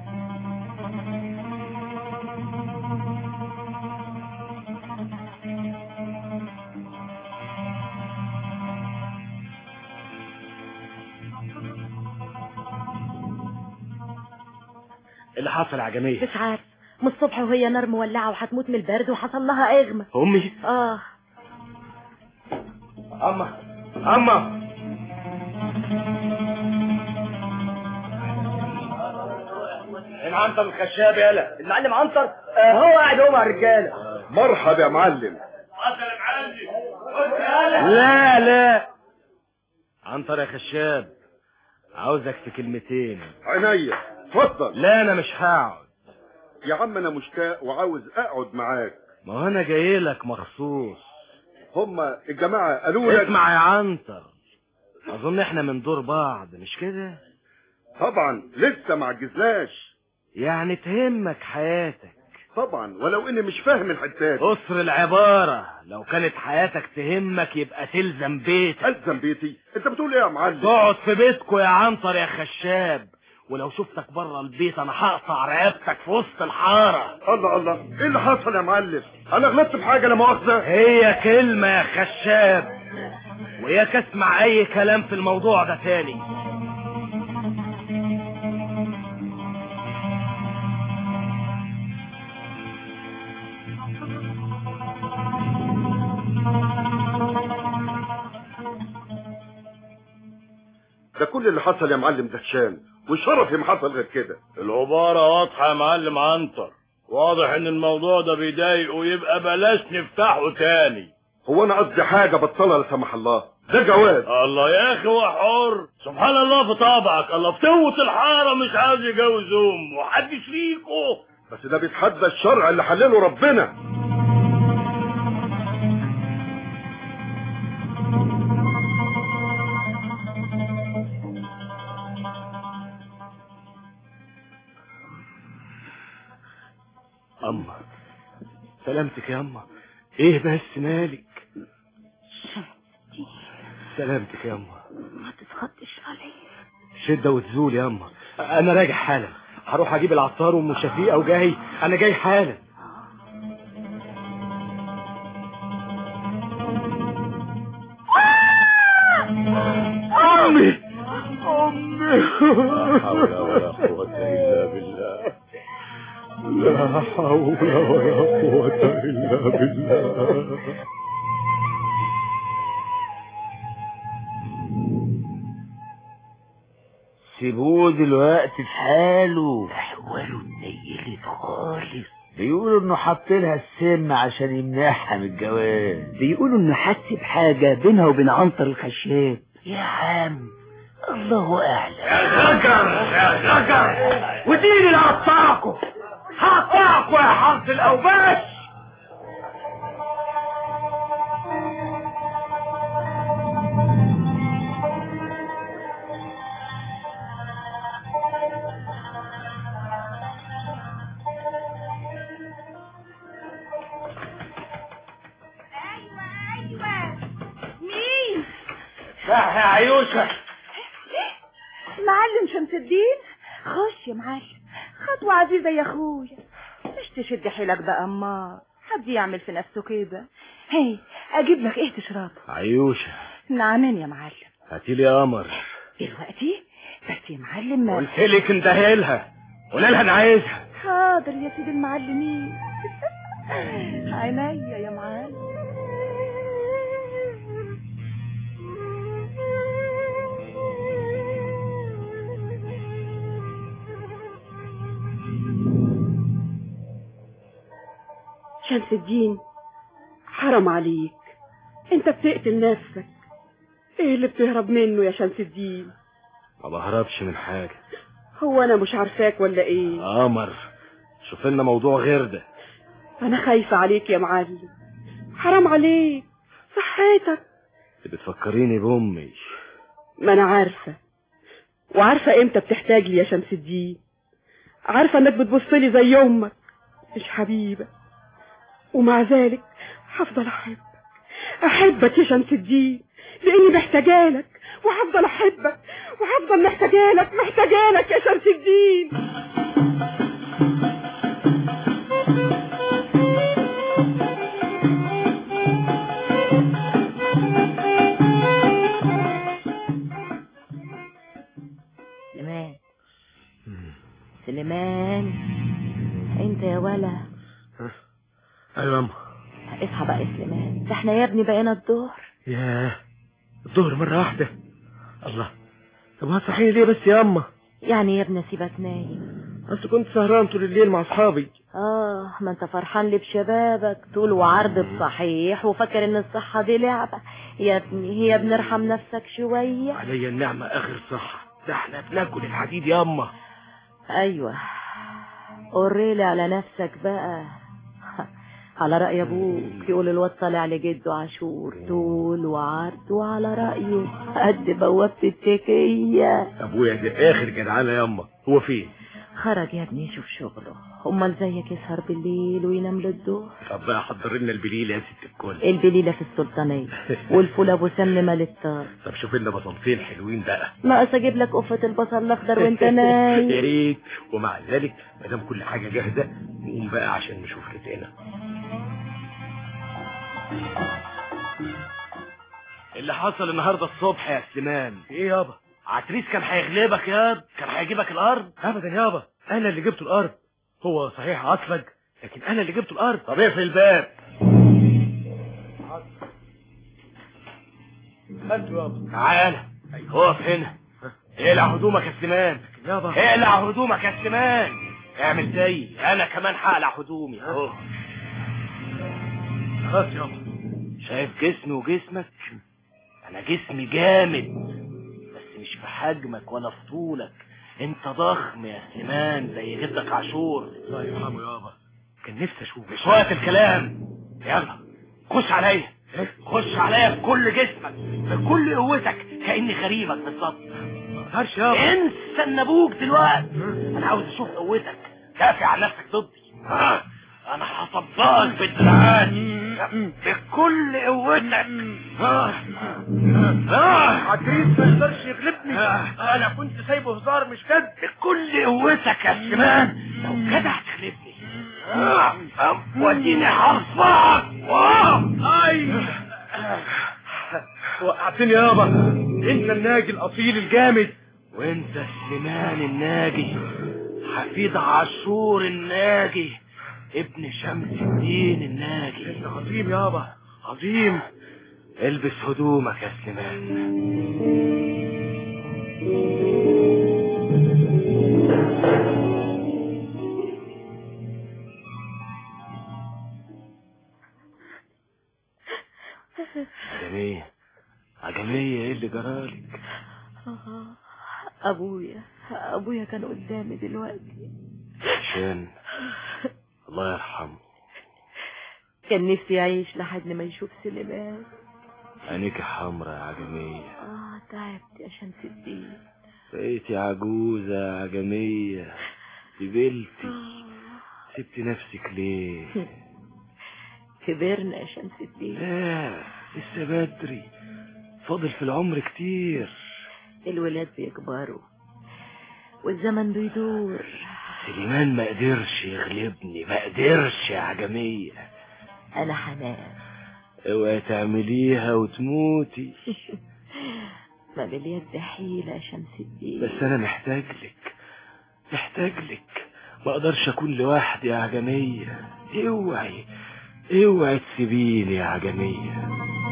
اللي حصل يا عجمية مش عارف من الصبح وهي نار مولعة وهتموت من البرد وحصل لها اغمى امي اه اما اما عنتر الخشاب يالا المعلم عنتر آه هو قاعد هو مع الرجاله مرحبا يا معلم لا لا عنتر يا خشاب عاوزك في كلمتين عينيا اتفضل لا انا مش هقعد يا عم انا مشتاق وعاوز اقعد معاك ما هو انا جاي لك مخصوص هما الجماعه قالوا لك اسمع يا عنتر اظن احنا من دور بعض مش كده طبعا لسه ما عجزناش يعني تهمك حياتك طبعا ولو اني مش فاهم الحتات قصر العبارة لو كانت حياتك تهمك يبقى تلزم بيتك الزم بيتي انت بتقول ايه يا معلم تقعد في بيتكو يا عنتر يا خشاب ولو شفتك بره البيت انا هقطع رقبتك في وسط الحارة الله الله ايه اللي حصل يا معلم انا غلطت في حاجه لا مؤاخذه هي كلمة يا خشاب وياك اسمع اي كلام في الموضوع ده تاني ده كل اللي حصل يا معلم دهشان وشرفي ما حصل غير كده العبارة واضحة يا معلم عنتر واضح ان الموضوع ده بيضايقه يبقى بلاش نفتحه تاني هو انا قصدي حاجه بطلها لا سمح الله ده جواز الله يا اخي هو حر سبحان الله في طبعك الله في توة الحارة مش عايز يجوز امه وحدش فيكو بس ده بيتحدى الشرع اللي حلله ربنا اما سلامتك يا اما ايه بس مالك سلامتك يا اما ما تسخطش عليا شدة وتزول يا اما انا راجع حالا هروح اجيب العطار وام شفيقه وجاي انا جاي حالا امي امي لا حول ولا قوة الا بالله لا حول ولا قوة الا بالله سيبوه دلوقتي في حاله احواله اتنيلت خالص بيقولوا انه حط لها السم عشان يمنعها من الجواز بيقولوا انه حس بحاجه بينها وبين عنتر الخشاب يا عم الله اعلم يا ذكر يا ذكر ودين اللي هقطعكم هقطعكم يا حظ الاوباش مين صح يا عيوشة معلم شمس الدين خش يا معلم خطوة عزيزة يا اخويا مش تشد حيلك بقى اما حد يعمل في نفسه كده هي اجيب لك ايه تشربه عيوشة نعمين يا معلم هاتيلي يا قمر دلوقتي بس يا معلم ما قلت لك انتهي لها قولي لها انا عايزها حاضر يا سيدي المعلمين عينيا يا معلم شمس الدين حرام عليك انت بتقتل نفسك ايه اللي بتهرب منه يا شمس الدين ما بهربش من حاجة هو انا مش عارفاك ولا ايه قمر شوف لنا موضوع غير ده انا خايفة عليك يا معلم حرام عليك صحتك انت بتفكريني بامي ما انا عارفة وعارفة امتى بتحتاج لي يا شمس الدين عارفة انك بتبصلي زي امك مش حبيبة ومع ذلك هفضل احبك احبك يا شمس الدين لاني محتاجالك وهفضل احبك وهفضل محتاجالك محتاجالك يا شمس الدين سليمان سليمان ده احنا يا ابني بقينا الظهر ياه الظهر مرة واحدة الله طب هتصحيني ليه بس يا أما يعني يا ابني سيبك نايم أصل كنت سهران طول الليل مع أصحابي اه ما انت فرحان لي بشبابك طول وعرض بصحيح وفاكر ان الصحة دي لعبة يا ابني هي بنرحم نفسك شوية عليا النعمة آخر صح ده احنا بناكل الحديد يا أما ايوه قريلي على نفسك بقى على رأي ابوك يقول الواد طالع لجده عاشور طول وعرض وعلى رأيه قد بوابة التكية أبويا ده آخر جدعانة يا أما هو فين؟ خرج يا ابني يشوف شغله امال زيك يسهر بالليل وينام للظهر طب بقى حضر لنا البليل يا ست الكل البليلة في السلطانية والفول ابو سمن مال الطار طب شوف لنا بصلتين حلوين بقى ناقص اجيب لك قفة البصل الاخضر وانت نايم يا ريت ومع ذلك ما دام كل حاجة جاهزة نقوم بقى عشان نشوف رزقنا اللي حصل النهارده الصبح يا سليمان ايه يابا عتريس كان هيغلبك ياض كان هيجيبك الارض ابدا يابا انا اللي جبته الارض هو صحيح عصفج لكن انا اللي جبته الارض طب اقفل الباب خدته يابا تعالى اقف هنا اقلع هدومك يا سليمان يابا اقلع هدومك يا سليمان اعمل زي انا كمان هقلع هدومي اهو خلاص يابا شايف جسمي وجسمك انا جسمي جامد بس مش في حجمك ولا في طولك انت ضخم يا سليمان زي جدك عاشور الله يرحمه يابا كان نفسي اشوفك مش وقت الكلام يلا خش عليا خش عليا بكل جسمك بكل قوتك كاني غريبك بالظبط ما اقدرش يابا انسى ان ابوك دلوقتي انا عاوز اشوف قوتك دافع عن نفسك ضدي ها، انا هصبغك بالدراعات بكل قوتك ها، ها. عتريس ما يقدرش يغلبني انا كنت سايبه هزار مش جد بكل قوتك يا سليمان لو جدع تغلبني ها، وديني هرفعك اي وقعتني يابا انت الناجي الاصيل الجامد وانت سليمان الناجي حفيد عاشور الناجي ابن شمس الدين الناجي انت عظيم يابا عظيم البس هدومك يا سليمان عجمية عجمية ايه اللي جرالك آه، ابويا ابويا كان قدامي دلوقتي عشان الله يرحمه كان نفسي يعيش لحد ما يشوف سليمان عينيك حمرا يا عجمية اه تعبت يا شمس الدين بقيتي عجوزة يا عجمية كبلتي سبتي نفسك ليه كبرنا يا شمس الدين لا لسه بدري فاضل في العمر كتير الولاد بيكبروا والزمن بيدور سليمان ما قدرش يغلبني ما قدرش يا عجمية انا حنان اوعي تعمليها وتموتي ما باليد حيلة يا شمس الدين بس انا محتاج لك محتاج لك ما اقدرش اكون لوحدي يا عجمية اوعي اوعي تسيبيني يا عجمية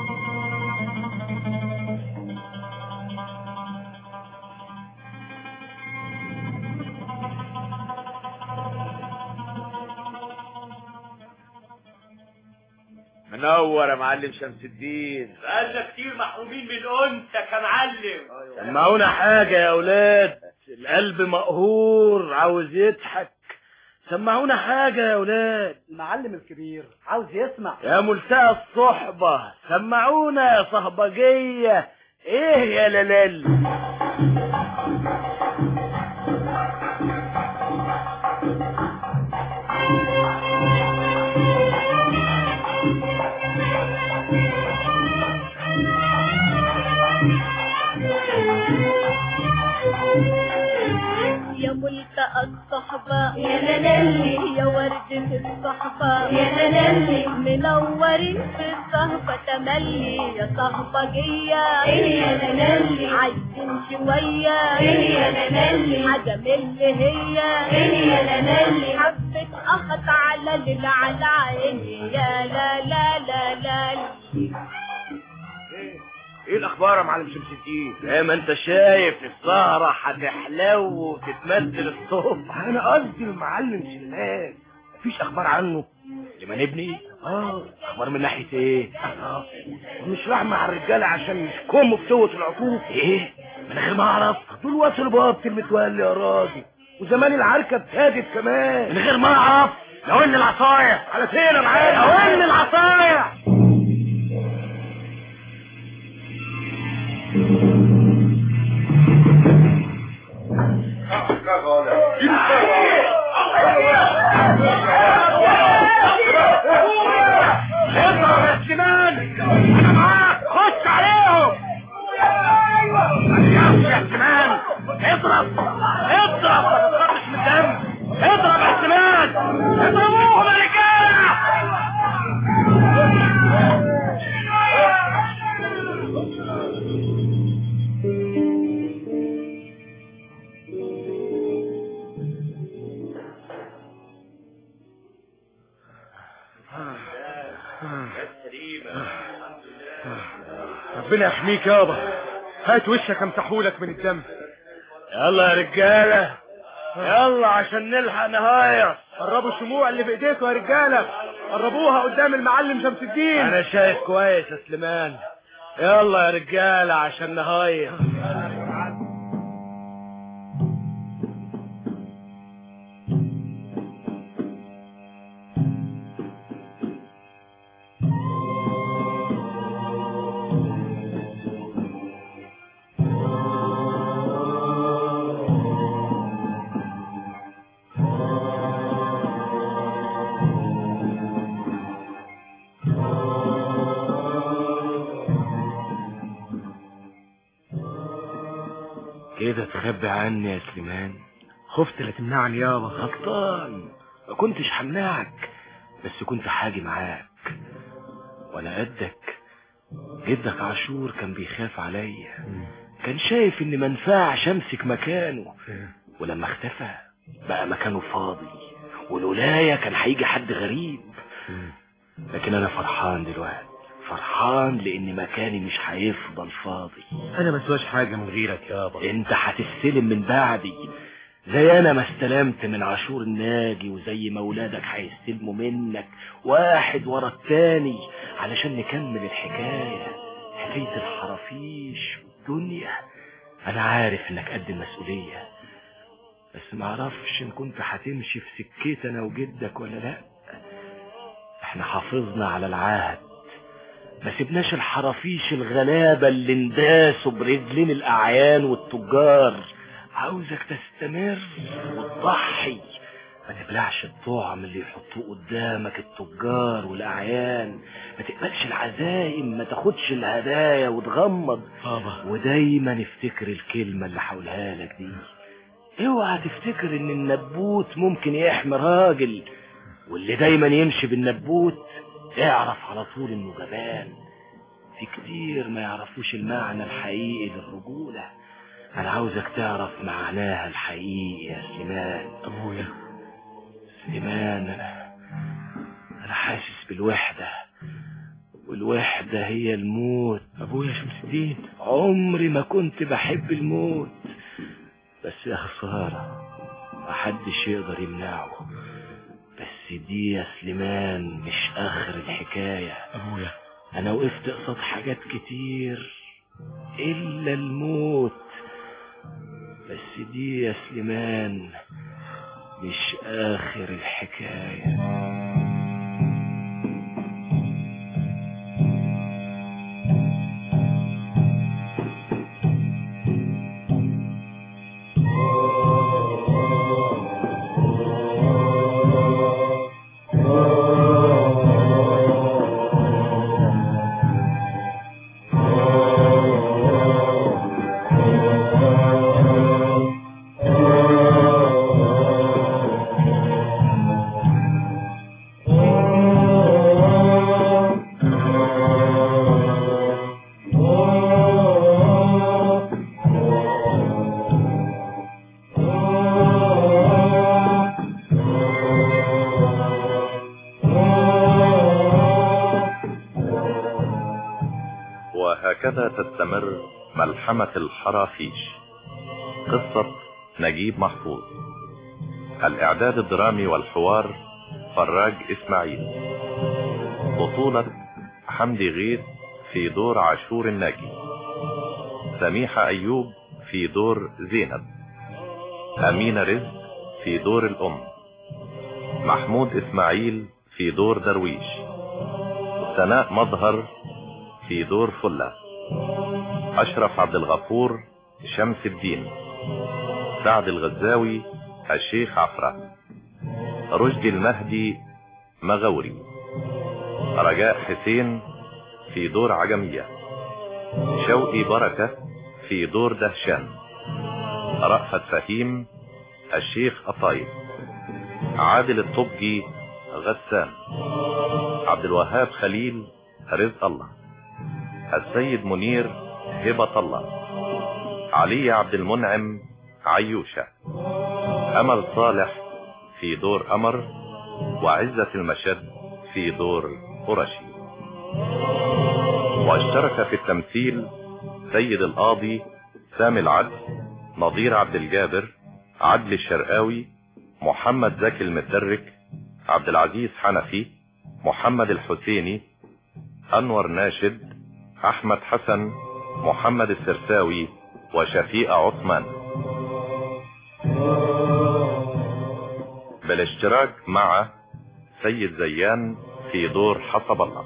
منور يا معلم شمس الدين بقالنا كتير محرومين من انثى يا معلم سمعونا حاجة يا أولاد القلب مقهور عاوز يضحك سمعونا حاجة يا أولاد المعلم الكبير عاوز يسمع يا ملتقى الصحبة سمعونا يا صهبجية ايه يا للال يا ام ملتقى الصحبة يا لالي يا وردة الصحبة يا لالي منورين في الصهبة تملي يا صهبجية يا لالي عايزين شوية يا لالي حاجة من اللي هي يا لالي حبة أخت على اللي على عيني يا لا لا لا لا ايه الاخبار يا معلم شمس الدين زي ما انت شايف السهرة هتحلو وتتمثل الصبح انا قصدي المعلم سلمان مفيش اخبار عنه لمن ابني اه اخبار من ناحية ايه آه. مش راح مع الرجاله عشان يشكموا في سوة العطوف ايه من غير ما اعرف دول وصلوا بوابة المتولي يا راجل وزمان العركة ابتدت كمان من غير ما اعرف لو ان العصاية على فين يا معلم لو ان العصاية اضرب يا سليمان انا معاك خش عليهم يا يا سليمان اضرب اضرب ما تتخطش من الدم اضرب يا سليمان اضربوهم يا رجاله ربنا يحميك يابا هات وشك امسحهولك من الدم يلا يا رجالة يلا عشان نلحق نهاية قربوا الشموع اللي في ايديكم يا رجالة قربوها قدام المعلم شمس الدين انا شايف كويس يا سليمان يلا يا رجالة عشان نهاية كده تخبي عني يا سليمان خفت لا تمنعني يابا غلطان ما كنتش همنعك بس كنت حاجي معاك وانا قدك جدك عاشور كان بيخاف عليا كان شايف اني منفعش امسك مكانه ولما اختفى بقى مكانه فاضي والولاية كان هيجي حد غريب لكن انا فرحان دلوقتي فرحان لان مكاني مش هيفضل فاضي انا ما سواش حاجة من غيرك يابا انت هتستلم من بعدي زي انا ما استلمت من عاشور الناجي وزي ما ولادك هيستلموا منك واحد ورا التاني علشان نكمل الحكاية حكاية الحرافيش والدنيا انا عارف انك قد المسؤولية بس ما اعرفش ان كنت هتمشي في سكتي انا وجدك ولا لا احنا حافظنا على العهد ما سيبناش الحرافيش الغلابة اللي انداسوا برجلين الأعيان والتجار عاوزك تستمر وتضحي ما تبلعش الطعم اللي يحطوه قدامك التجار والأعيان ما تقبلش العزايم ما تاخدش الهدايا وتغمض بابا ودايما افتكر الكلمة اللي هقولها لك دي اوعى تفتكر ان النبوت ممكن يحمي راجل واللي دايما يمشي بالنبوت اعرف على طول انه جبان في كتير ما يعرفوش المعنى الحقيقي للرجولة انا عاوزك تعرف معناها الحقيقي يا سليمان ابويا سليمان انا انا حاسس بالوحدة والوحدة هي الموت ابويا شمس الدين عمري ما كنت بحب الموت بس يا خسارة محدش يقدر يمنعه بس دي يا سليمان مش اخر الحكاية ابويا انا وقفت قصاد حاجات كتير الا الموت بس دي يا سليمان مش اخر الحكاية وهكذا تستمر ملحمة الحرافيش قصة نجيب محفوظ الإعداد الدرامي والحوار فراج إسماعيل بطولة حمدي غيث في دور عاشور الناجي سميحة أيوب في دور زينب أمينة رزق في دور الأم محمود إسماعيل في دور درويش سناء مظهر في دور فلة أشرف عبد الغفور شمس الدين سعد الغزاوي الشيخ عفرة رشدي المهدي مغوري رجاء حسين في دور عجمية شوقي بركة في دور دهشان رأفت فهيم الشيخ أطايب عادل الطبجي غسان عبد الوهاب خليل رزق الله السيد منير هبة الله علي عبد المنعم عيوشة أمل صالح في دور أمر وعزة المشد في دور قرشي واشترك في التمثيل سيد القاضي سامي العدل نظير عبد الجابر عدل الشرقاوي محمد زكي المدرك عبد العزيز حنفي محمد الحسيني أنور ناشد أحمد حسن محمد السرساوي وشفيق عثمان بالاشتراك مع سيد زيان في دور حسب الله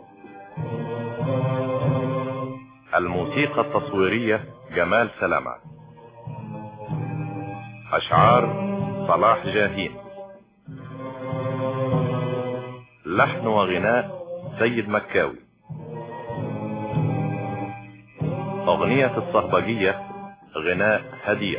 الموسيقى التصويرية جمال سلامة أشعار صلاح جاهين لحن وغناء سيد مكاوي أغنية الصهبجية غناء هدير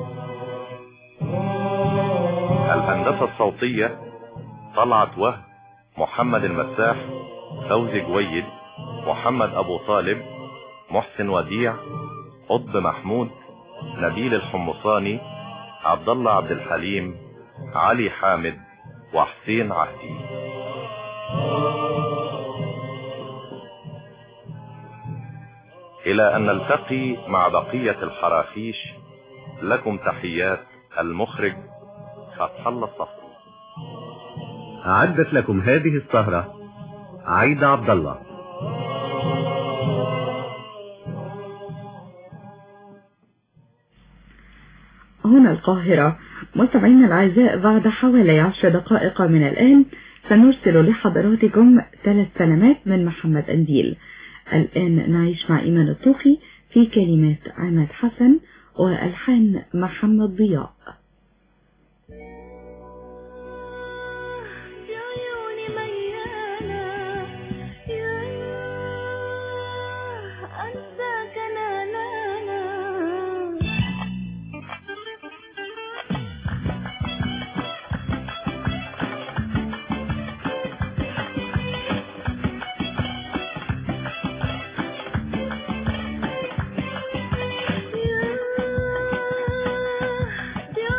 الهندسة الصوتية طلعت وهب محمد المساح فوزي جويد محمد أبو طالب محسن وديع قطب محمود نبيل الحمصاني عبد الله عبد الحليم علي حامد وحسين عهدي إلى أن نلتقي مع بقية الحرافيش لكم تحيات المخرج فتح الله الصفري أعدت لكم هذه السهرة عايدة عبد الله هنا القاهرة مستمعينا الأعزاء بعد حوالي عشر دقائق من الآن سنرسل لحضراتكم ثلاث سلامات من محمد أنديل الآن نعيش مع إيمان الطوخي في كلمات عماد حسن وألحان محمد ضياء يا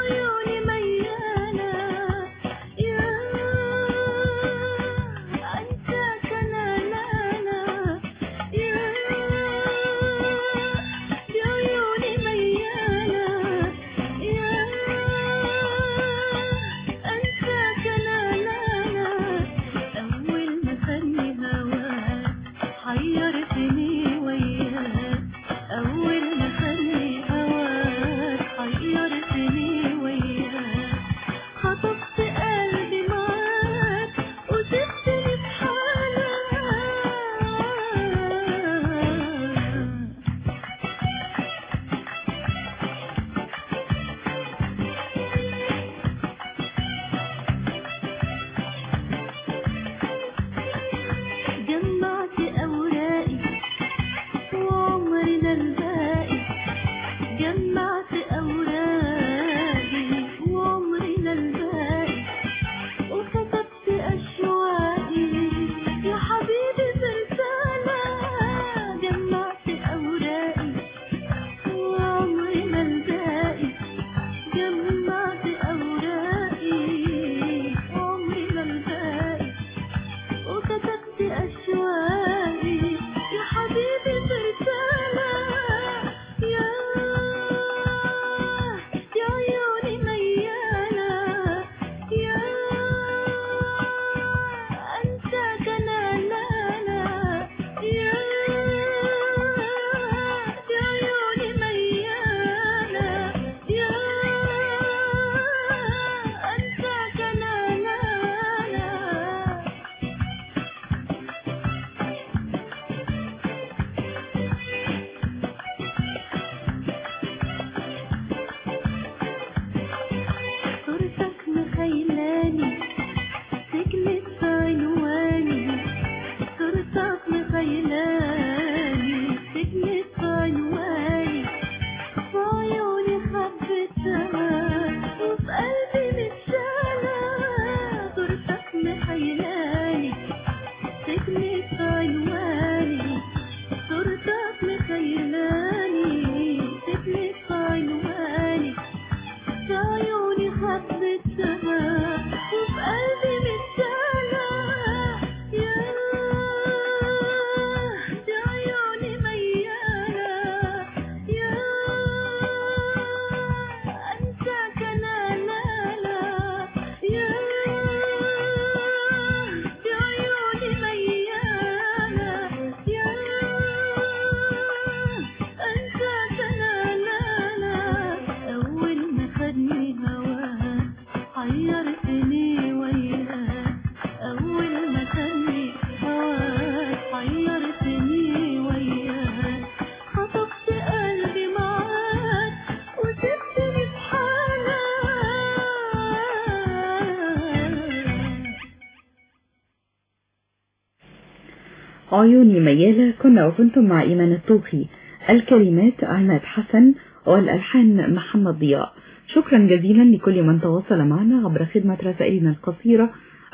عيوني ميالة كنا وكنتم مع إيمان الطوخي الكلمات عماد حسن والألحان محمد ضياء شكرا جزيلا لكل من تواصل معنا عبر خدمة رسائلنا القصيرة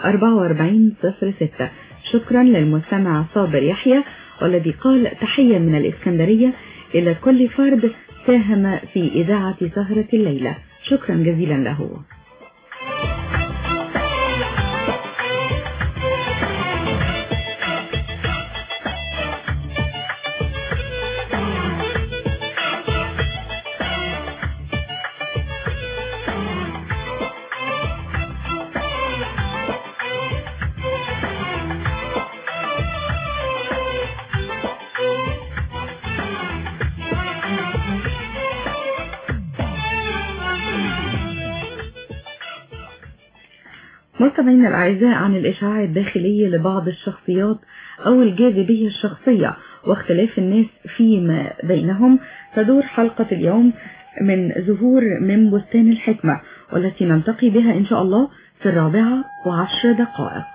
4406 شكرا للمستمع صابر يحيى والذي قال تحية من الإسكندرية إلى كل فرد ساهم في إذاعة سهرة الليلة شكرا جزيلا له مستمعينا الأعزاء عن الإشعاع الداخلي لبعض الشخصيات أو الجاذبية الشخصية واختلاف الناس فيما بينهم تدور حلقة اليوم من زهور من بستان الحكمة والتي نلتقي بها إن شاء الله في الرابعة وعشر دقائق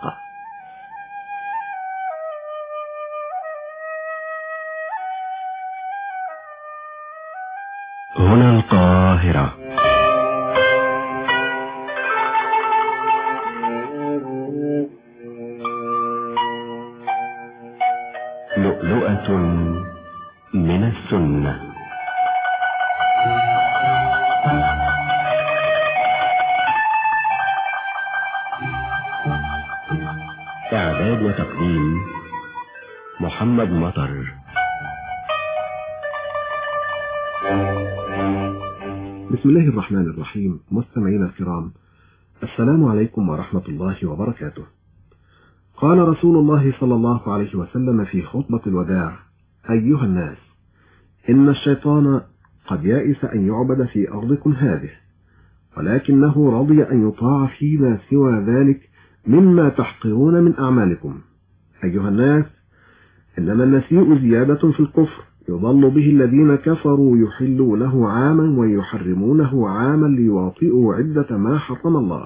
هنا القاهرة لؤلؤة من السنة إعداد وتقديم محمد مطر بسم الله الرحمن الرحيم مستمعينا الكرام السلام عليكم ورحمة الله وبركاته قال رسول الله صلى الله عليه وسلم في خطبة الوداع أيها الناس إن الشيطان قد يائس أن يعبد في أرضكم هذه ولكنه رضي أن يطاع فيما سوى ذلك مما تحقرون من أعمالكم أيها الناس إنما النسيء زيادة في الكفر يضل به الذين كفروا يحلونه عاما ويحرمونه عاما ليواطئوا عدة ما حرم الله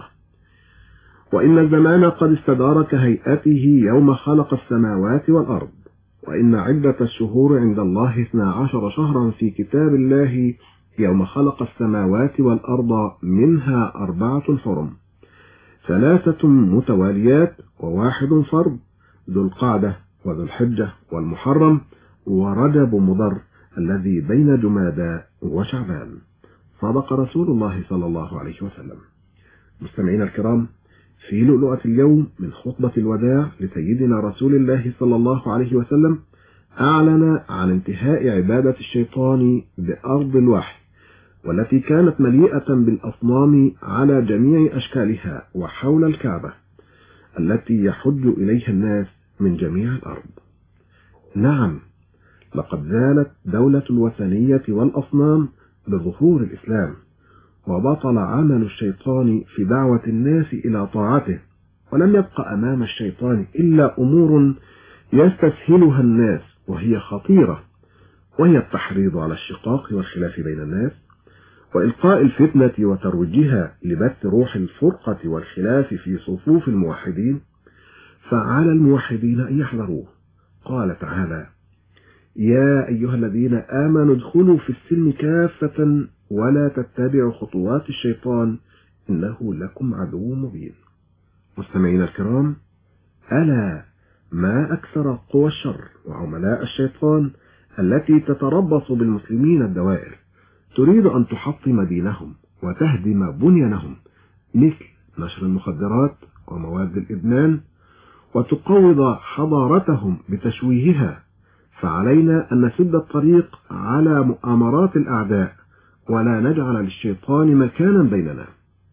وإن الزمان قد استدار كهيئته يوم خلق السماوات والأرض وإن عدة الشهور عند الله اثنا عشر شهرا في كتاب الله يوم خلق السماوات والأرض منها أربعة حرم ثلاثة متواليات وواحد فرض ذو القعدة وذو الحجة والمحرم ورجب مضر الذي بين جمادى وشعبان صدق رسول الله صلى الله عليه وسلم مستمعينا الكرام في لؤلؤة اليوم من خطبة الوداع لسيدنا رسول الله صلى الله عليه وسلم أعلن عن انتهاء عبادة الشيطان بأرض الوحي والتي كانت مليئة بالأصنام على جميع أشكالها وحول الكعبة التي يحج إليها الناس من جميع الأرض نعم لقد زالت دولة الوثنية والأصنام بظهور الإسلام وبطل عمل الشيطان في دعوة الناس إلى طاعته ولم يبق أمام الشيطان إلا أمور يستسهلها الناس وهي خطيرة وهي التحريض على الشقاق والخلاف بين الناس وإلقاء الفتنة وترويجها لبث روح الفرقة والخلاف في صفوف الموحدين فعلى الموحدين أن يحذروه قال تعالى يا أيها الذين آمنوا ادخلوا في السلم كافة ولا تتبعوا خطوات الشيطان إنه لكم عدو مبين مستمعينا الكرام ألا ما أكثر قوى الشر وعملاء الشيطان التي تتربص بالمسلمين الدوائر تريد أن تحطم دينهم وتهدم بنيانهم مثل نشر المخدرات ومواد الإدمان وتقوض حضارتهم بتشويهها فعلينا أن نسد الطريق على مؤامرات الأعداء ولا نجعل للشيطان مكانا بيننا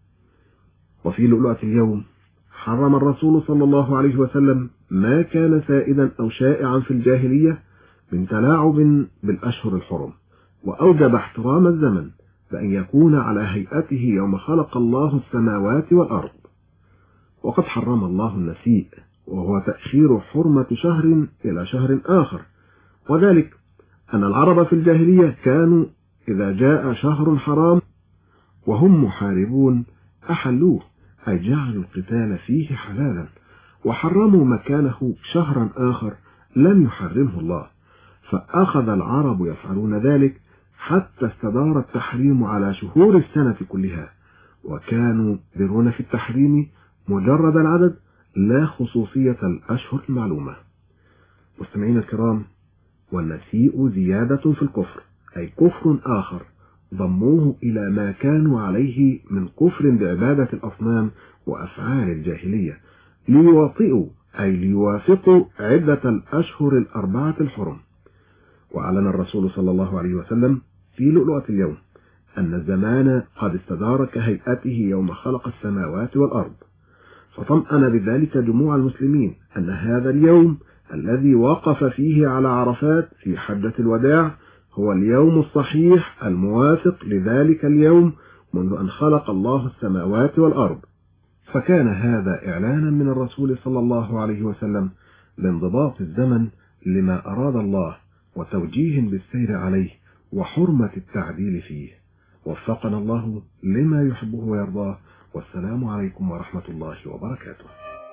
وفي لؤلؤة اليوم حرم الرسول صلى الله عليه وسلم ما كان سائدا أو شائعا في الجاهلية من تلاعب بالأشهر الحرم وأوجب احترام الزمن بأن يكون على هيئته يوم خلق الله السماوات والأرض وقد حرم الله النسيء وهو تأخير حرمة شهر إلى شهر آخر وذلك أن العرب في الجاهلية كانوا إذا جاء شهر حرام وهم محاربون أحلوه أي جعلوا القتال فيه حلالا وحرموا مكانه شهرا آخر لم يحرمه الله فأخذ العرب يفعلون ذلك حتى استدار التحريم على شهور السنة كلها وكانوا يرون في التحريم مجرد العدد لا خصوصية الأشهر المعلومة مستمعين الكرام والنسيء زيادة في الكفر أي كفر آخر ضموه إلى ما كانوا عليه من كفر بعبادة الأصنام وأفعال الجاهلية ليواطئوا أي ليوافقوا عدة الأشهر الأربعة الحرم وأعلن الرسول صلى الله عليه وسلم في لؤلؤة اليوم أن الزمان قد استدار كهيئته يوم خلق السماوات والأرض فطمأن بذلك جموع المسلمين أن هذا اليوم الذي وقف فيه على عرفات في حجة الوداع هو اليوم الصحيح الموافق لذلك اليوم منذ أن خلق الله السماوات والأرض فكان هذا إعلانا من الرسول صلى الله عليه وسلم لانضباط الزمن لما أراد الله وتوجيه بالسير عليه وحرمة التعديل فيه وفقنا الله لما يحبه ويرضاه والسلام عليكم ورحمة الله وبركاته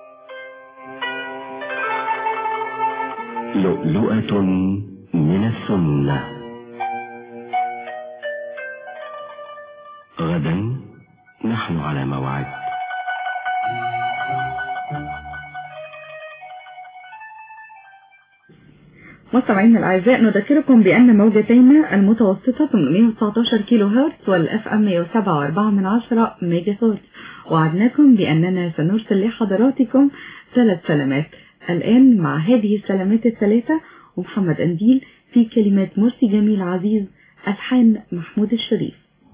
لؤلؤة من السنة غدا نحن على موعد مستمعينا الأعزاء نذكركم بأن موجتين المتوسطة 819 كيلو هرتز والأف أم 107.4 من عشرة ميجا هرتز وعدناكم بأننا سنرسل لحضراتكم ثلاث سلامات الآن مع هذه السلامات الثلاثة ومحمد أنديل في كلمات مرسي جميل عزيز ألحان محمود الشريف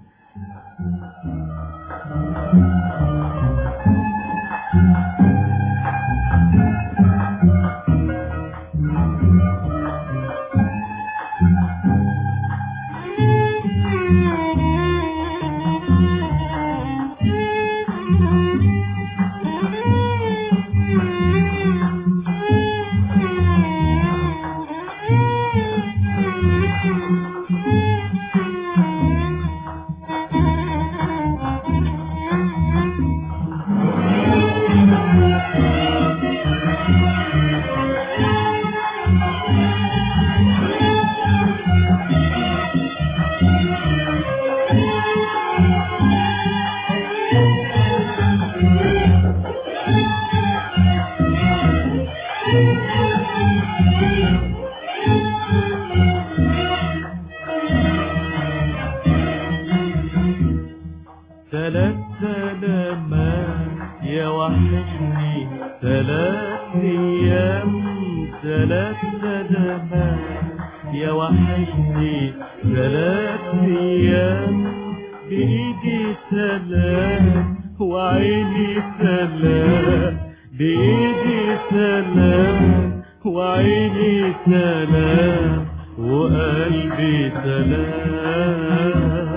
ثلاث سلامات يا وحشني ثلاث ايام ثلاث سلامات يا وحشني ثلاث ايام بايدي سلام وعيني سلام بايدي سلام وعيني سلام وقلبي سلام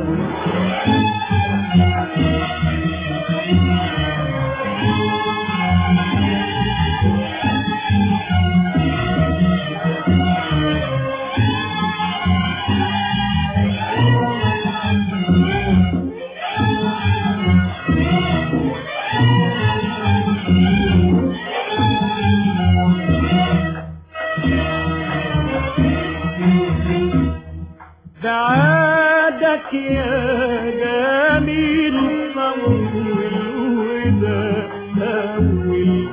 بعادك يا جميل طول وده أول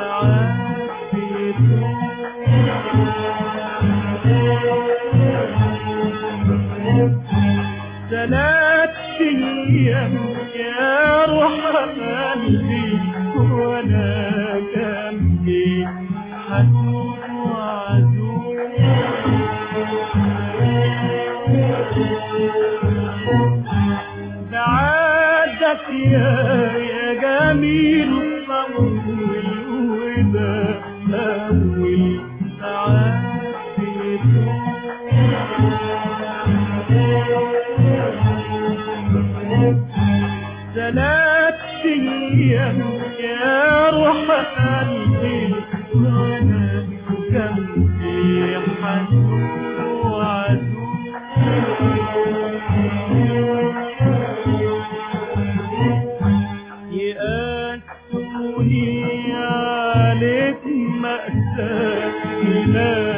ثلاث أيام يا روح قلبي وأنا جنبي حنون بعدك يا يا جميل طول وده أول ثلاث أيام يا روح قلبي وأنا جنبي حنون يقاسوني عليك مأساة لا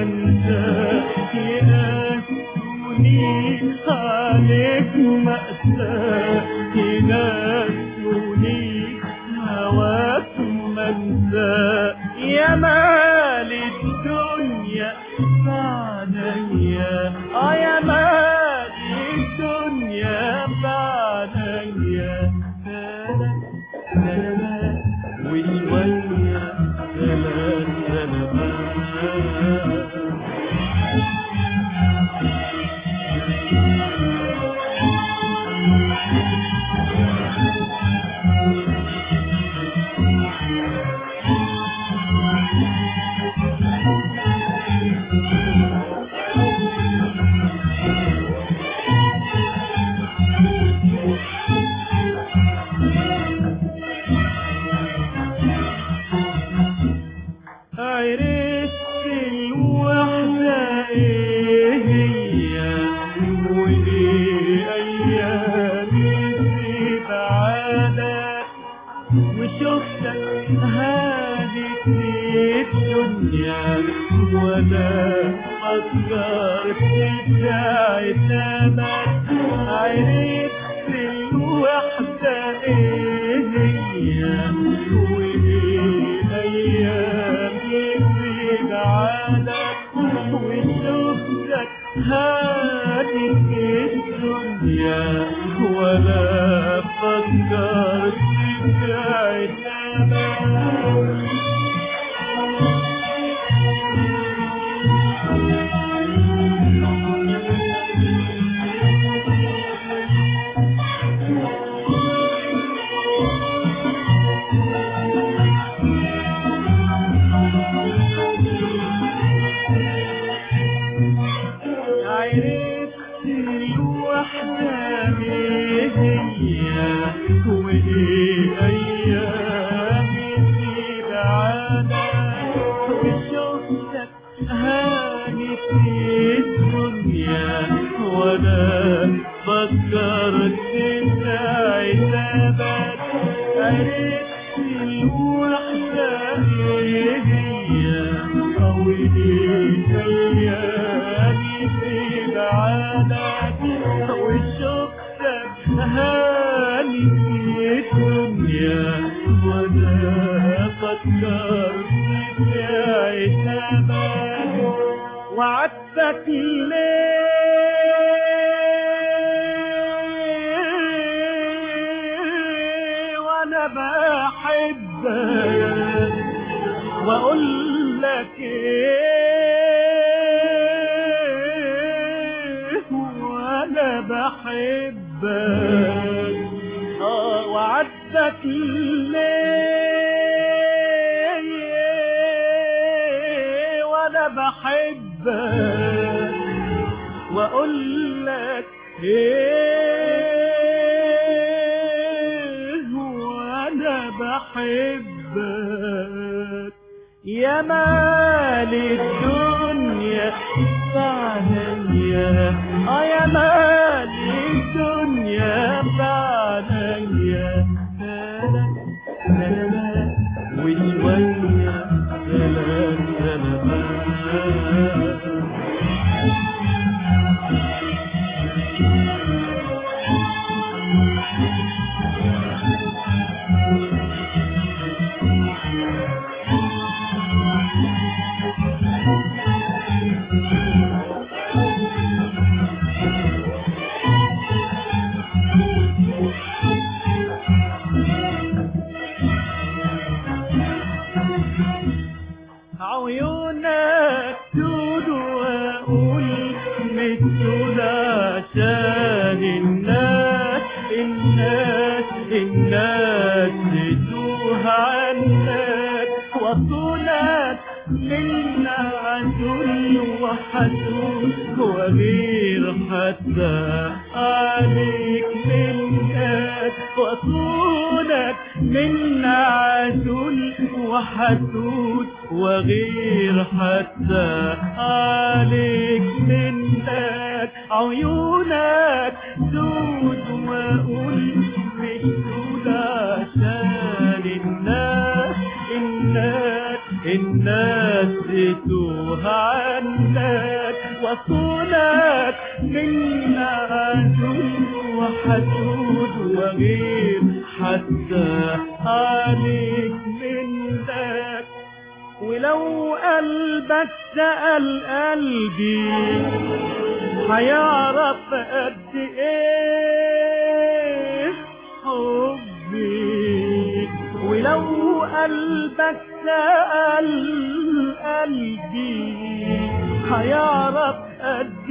انساك ينسوني عليك مأساة ينسوني هواك منساك يا مال الدنيا بعديا اه يا مال الدنيا بعديا سلام سلامات وشوية سلام سلامات عرفت الوحدة ايه هي وايه ايامي في بعادك وشفتك هادت الدنيا ولا فكرت تعتمد عرفت الوحدة ايه هي وايه ايامي في بعادك وشفتك هادت الدنيا ولا فكرت تعتمد عرفت الوحدة ايه هي وايه ايامي في بعادك وشفتك هانت الدنيا وانا فكرت تعتبك عرفت الوحدة ايه هي او ايه ايامي في بعادك وشفتك هاني في الدنيا وانا فكرت في عتابك وعدتك ليه وانا بحبك واقول لك ايه وانا بحبك اه وعدتك ليه وانا بحبك واقول لك ايه وانا بحبك يا مال الدنيا بعديا اه يا مال الدنيا بعديا سلام سلامات وشوية سلام سلامات عيونك سود واقول مثل عشان الناس الناس الناس تتوه عنك وصولك من عدل وحدود وغير حتى عليك منك وصولك من عدل وحدود وغير حتى عليك منك عيونك سود وقول مش سود عشان الناس الناس الناس الناس يتوه عنك وصولك من عدو وحسود وغير حتى عليك منك ولو قلبك سأل قلبي هيعرف قد ايه حبي ولو قلبك سأل قلبي هيعرف قد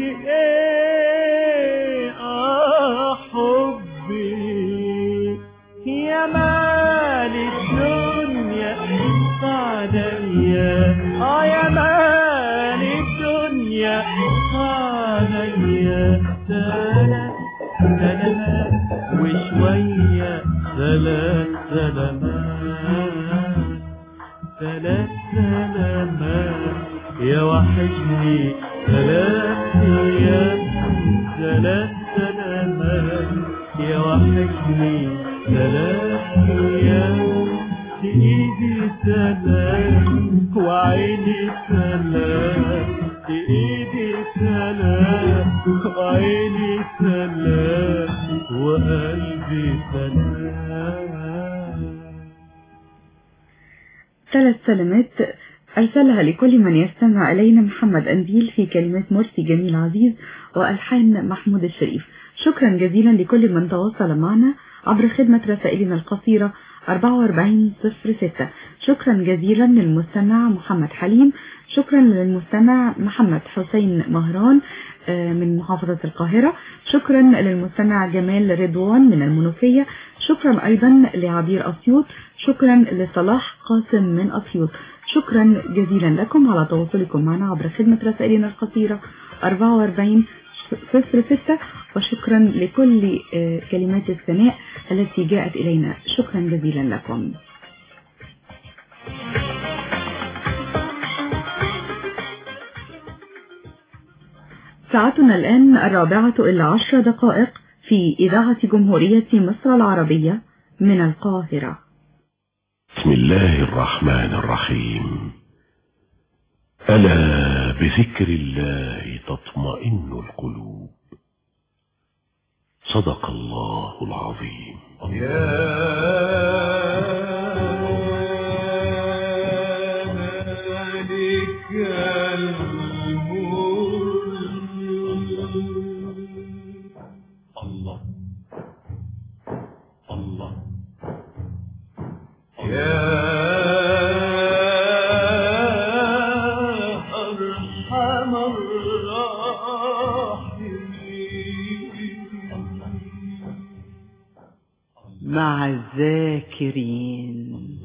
ايه اه حبي يا مال الدنيا عليا اه يا مال الدنيا عليا سلام سلامات وشوية ثلاث سلامات ثلاث سلامات يا وحشني ثلاث ايام ثلاث سلامات يا وحشني ثلاث ايام ايدي سلام وعيني سلام ايدي سلام وعيني سلام وقلبي سلام ثلاث سلامات أرسلها لكل من يستمع إلينا محمد أنديل في كلمات مرسي جميل عزيز وألحان محمود الشريف شكرا جزيلا لكل من تواصل معنا عبر خدمة رسائلنا القصيرة 4406 شكرا جزيلا للمستمع محمد حليم شكرا للمستمع محمد حسين مهران من محافظة القاهرة شكرا للمستمع جمال رضوان من المنوفية شكرا أيضا لعبير أسيوط شكرا لصلاح قاسم من أسيوط شكرا جزيلا لكم على تواصلكم معنا عبر خدمة رسائلنا القصيرة 44 صفر ستة وشكرا لكل كلمات الثناء التي جاءت إلينا شكرا جزيلا لكم ساعتنا الآن الرابعة إلى عشر دقائق في إذاعة جمهورية مصر العربية من القاهرة بسم الله الرحمن الرحيم ألا بذكر الله تطمئن القلوب صدق الله العظيم الله الله أرحم مع الذاكرين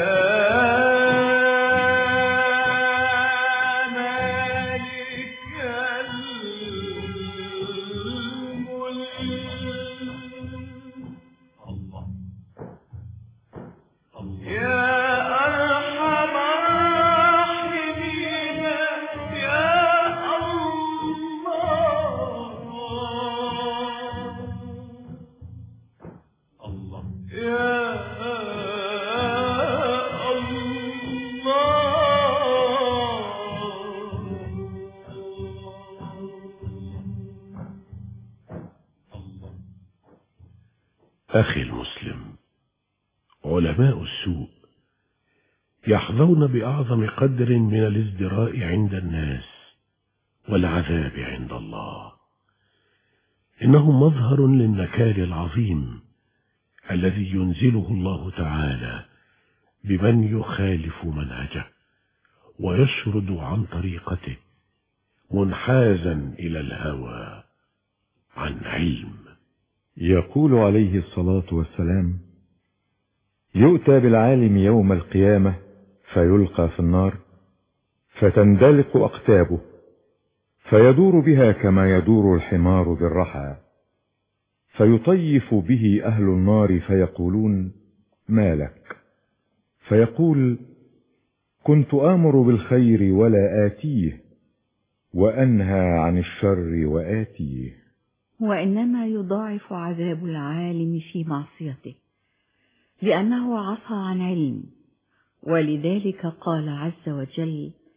أخي المسلم علماء السوء يحظون بأعظم قدر من الازدراء عند الناس والعذاب عند الله إنهم مظهر للنكال العظيم الذي ينزله الله تعالى بمن يخالف منهجه ويشرد عن طريقته منحازا إلى الهوى عن علم يقول عليه الصلاة والسلام يؤتى بالعالم يوم القيامة فيلقى في النار فتندلق أقتابه فيدور بها كما يدور الحمار بالرحى فيطيف به أهل النار فيقولون ما لك فيقول كنت آمر بالخير ولا آتيه وأنهى عن الشر وآتيه وإنما يضاعف عذاب العالم في معصيته لأنه عصى عن علم ولذلك قال عز وجل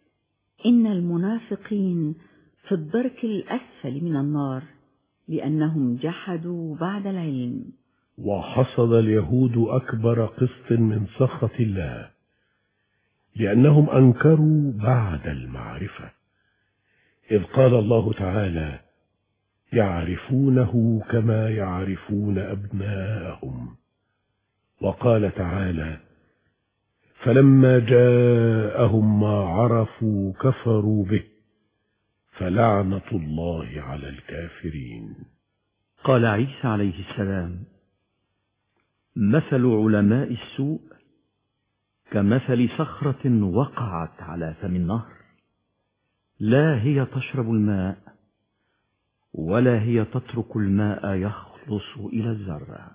إن المنافقين في الدرك الأسفل من النار لأنهم جحدوا بعد العلم وحصد اليهود أكبر قسط من سخط الله لأنهم أنكروا بعد المعرفة إذ قال الله تعالى يعرفونه كما يعرفون أبناءهم وقال تعالى فلما جاءهم ما عرفوا كفروا به فلعنة الله على الكافرين قال عيسى عليه السلام مثل علماء السوء كمثل صخرة وقعت على فم النهر لا هي تشرب الماء ولا هي تترك الماء يخلص إلى الزرع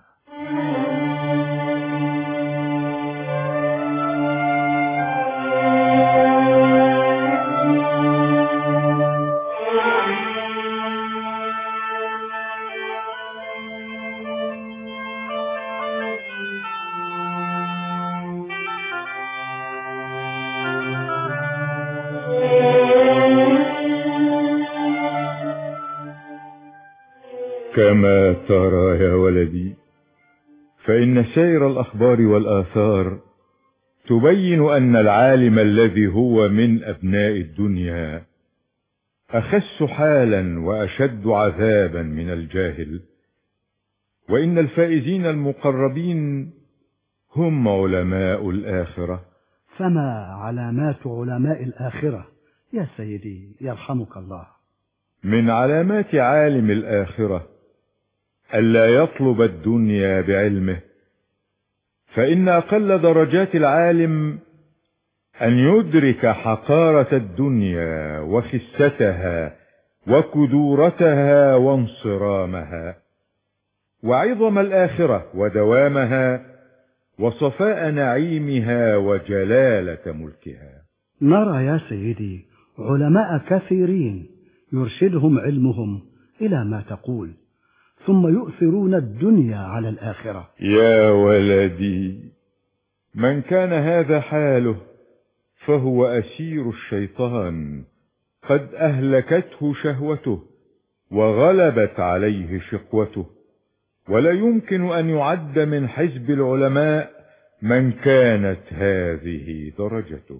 كما ترى يا ولدي فإن سائر الأخبار والآثار تبين أن العالم الذي هو من أبناء الدنيا أخس حالا وأشد عذابا من الجاهل وإن الفائزين المقربين هم علماء الآخرة فما علامات علماء الآخرة يا سيدي يرحمك الله من علامات عالم الآخرة ألا يطلب الدنيا بعلمه فإن أقل درجات العالم أن يدرك حقارة الدنيا وخستها وكدورتها وانصرامها وعظم الآخرة ودوامها وصفاء نعيمها وجلالة ملكها نرى يا سيدي علماء كثيرين يرشدهم علمهم إلى ما تقول ثم يؤثرون الدنيا على الآخرة يا ولدي من كان هذا حاله فهو أسير الشيطان قد أهلكته شهوته وغلبت عليه شقوته ولا يمكن أن يعد من حزب العلماء من كانت هذه درجته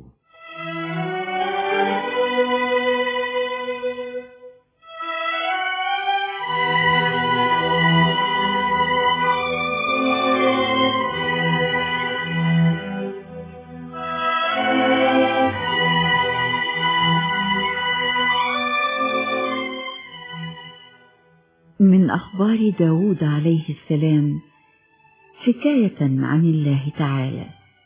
من أخبار داود عليه السلام حكاية عن الله تعالى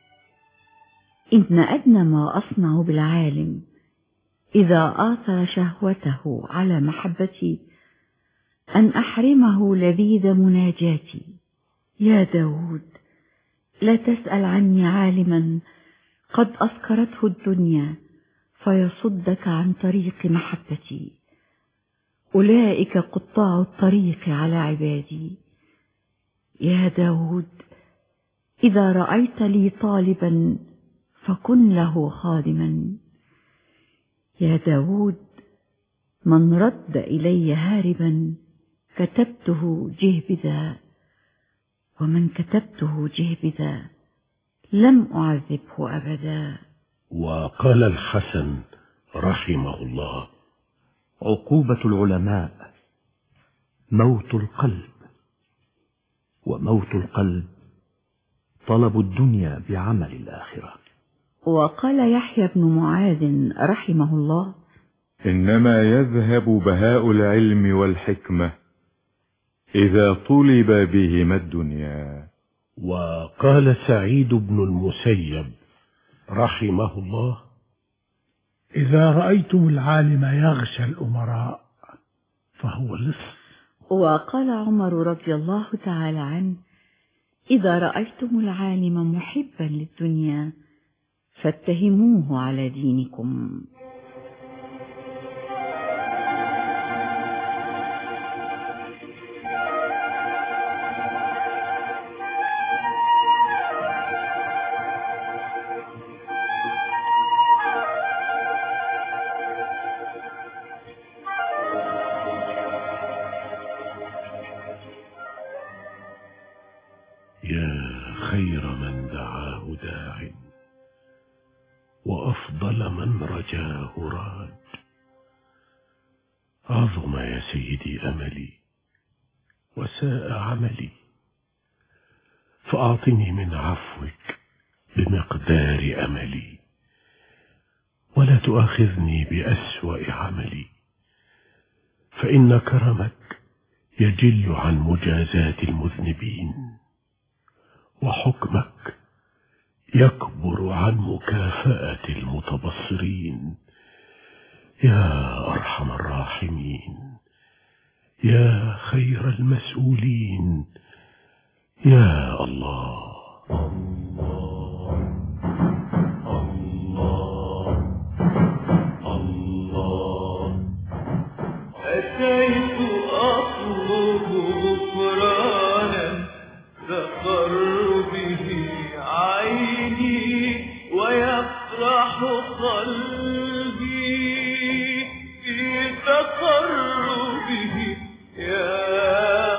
إن أدنى ما أصنع بالعالم إذا آثر شهوته على محبتي أن أحرمه لذيذ مناجاتي يا داود لا تسأل عني عالما قد أسكرته الدنيا فيصدك عن طريق محبتي أولئك قطاع الطريق على عبادي يا داود إذا رأيت لي طالبا فكن له خادما يا داود من رد إلي هاربا كتبته جهبذا ومن كتبته جهبذا لم أعذبه أبدا وقال الحسن رحمه الله عقوبة العلماء موت القلب وموت القلب طلب الدنيا بعمل الآخرة وقال يحيى بن معاذ رحمه الله إنما يذهب بهاء العلم والحكمة إذا طلب بهما الدنيا وقال سعيد بن المسيب رحمه الله إذا رأيتم العالم يغشى الأمراء فهو لص وقال عمر رضي الله تعالى عنه إذا رأيتم العالم محبا للدنيا فاتهموه على دينكم عظم يا سيدي أملي وساء عملي فأعطني من عفوك بمقدار أملي ولا تؤاخذني بأسوأ عملي فإن كرمك يجل عن مجازات المذنبين وحكمك يكبر عن مكافأة المتبصرين يا أرحم الراحمين يا خير المسؤولين يا الله أتيت أطلب غفرانا ذكر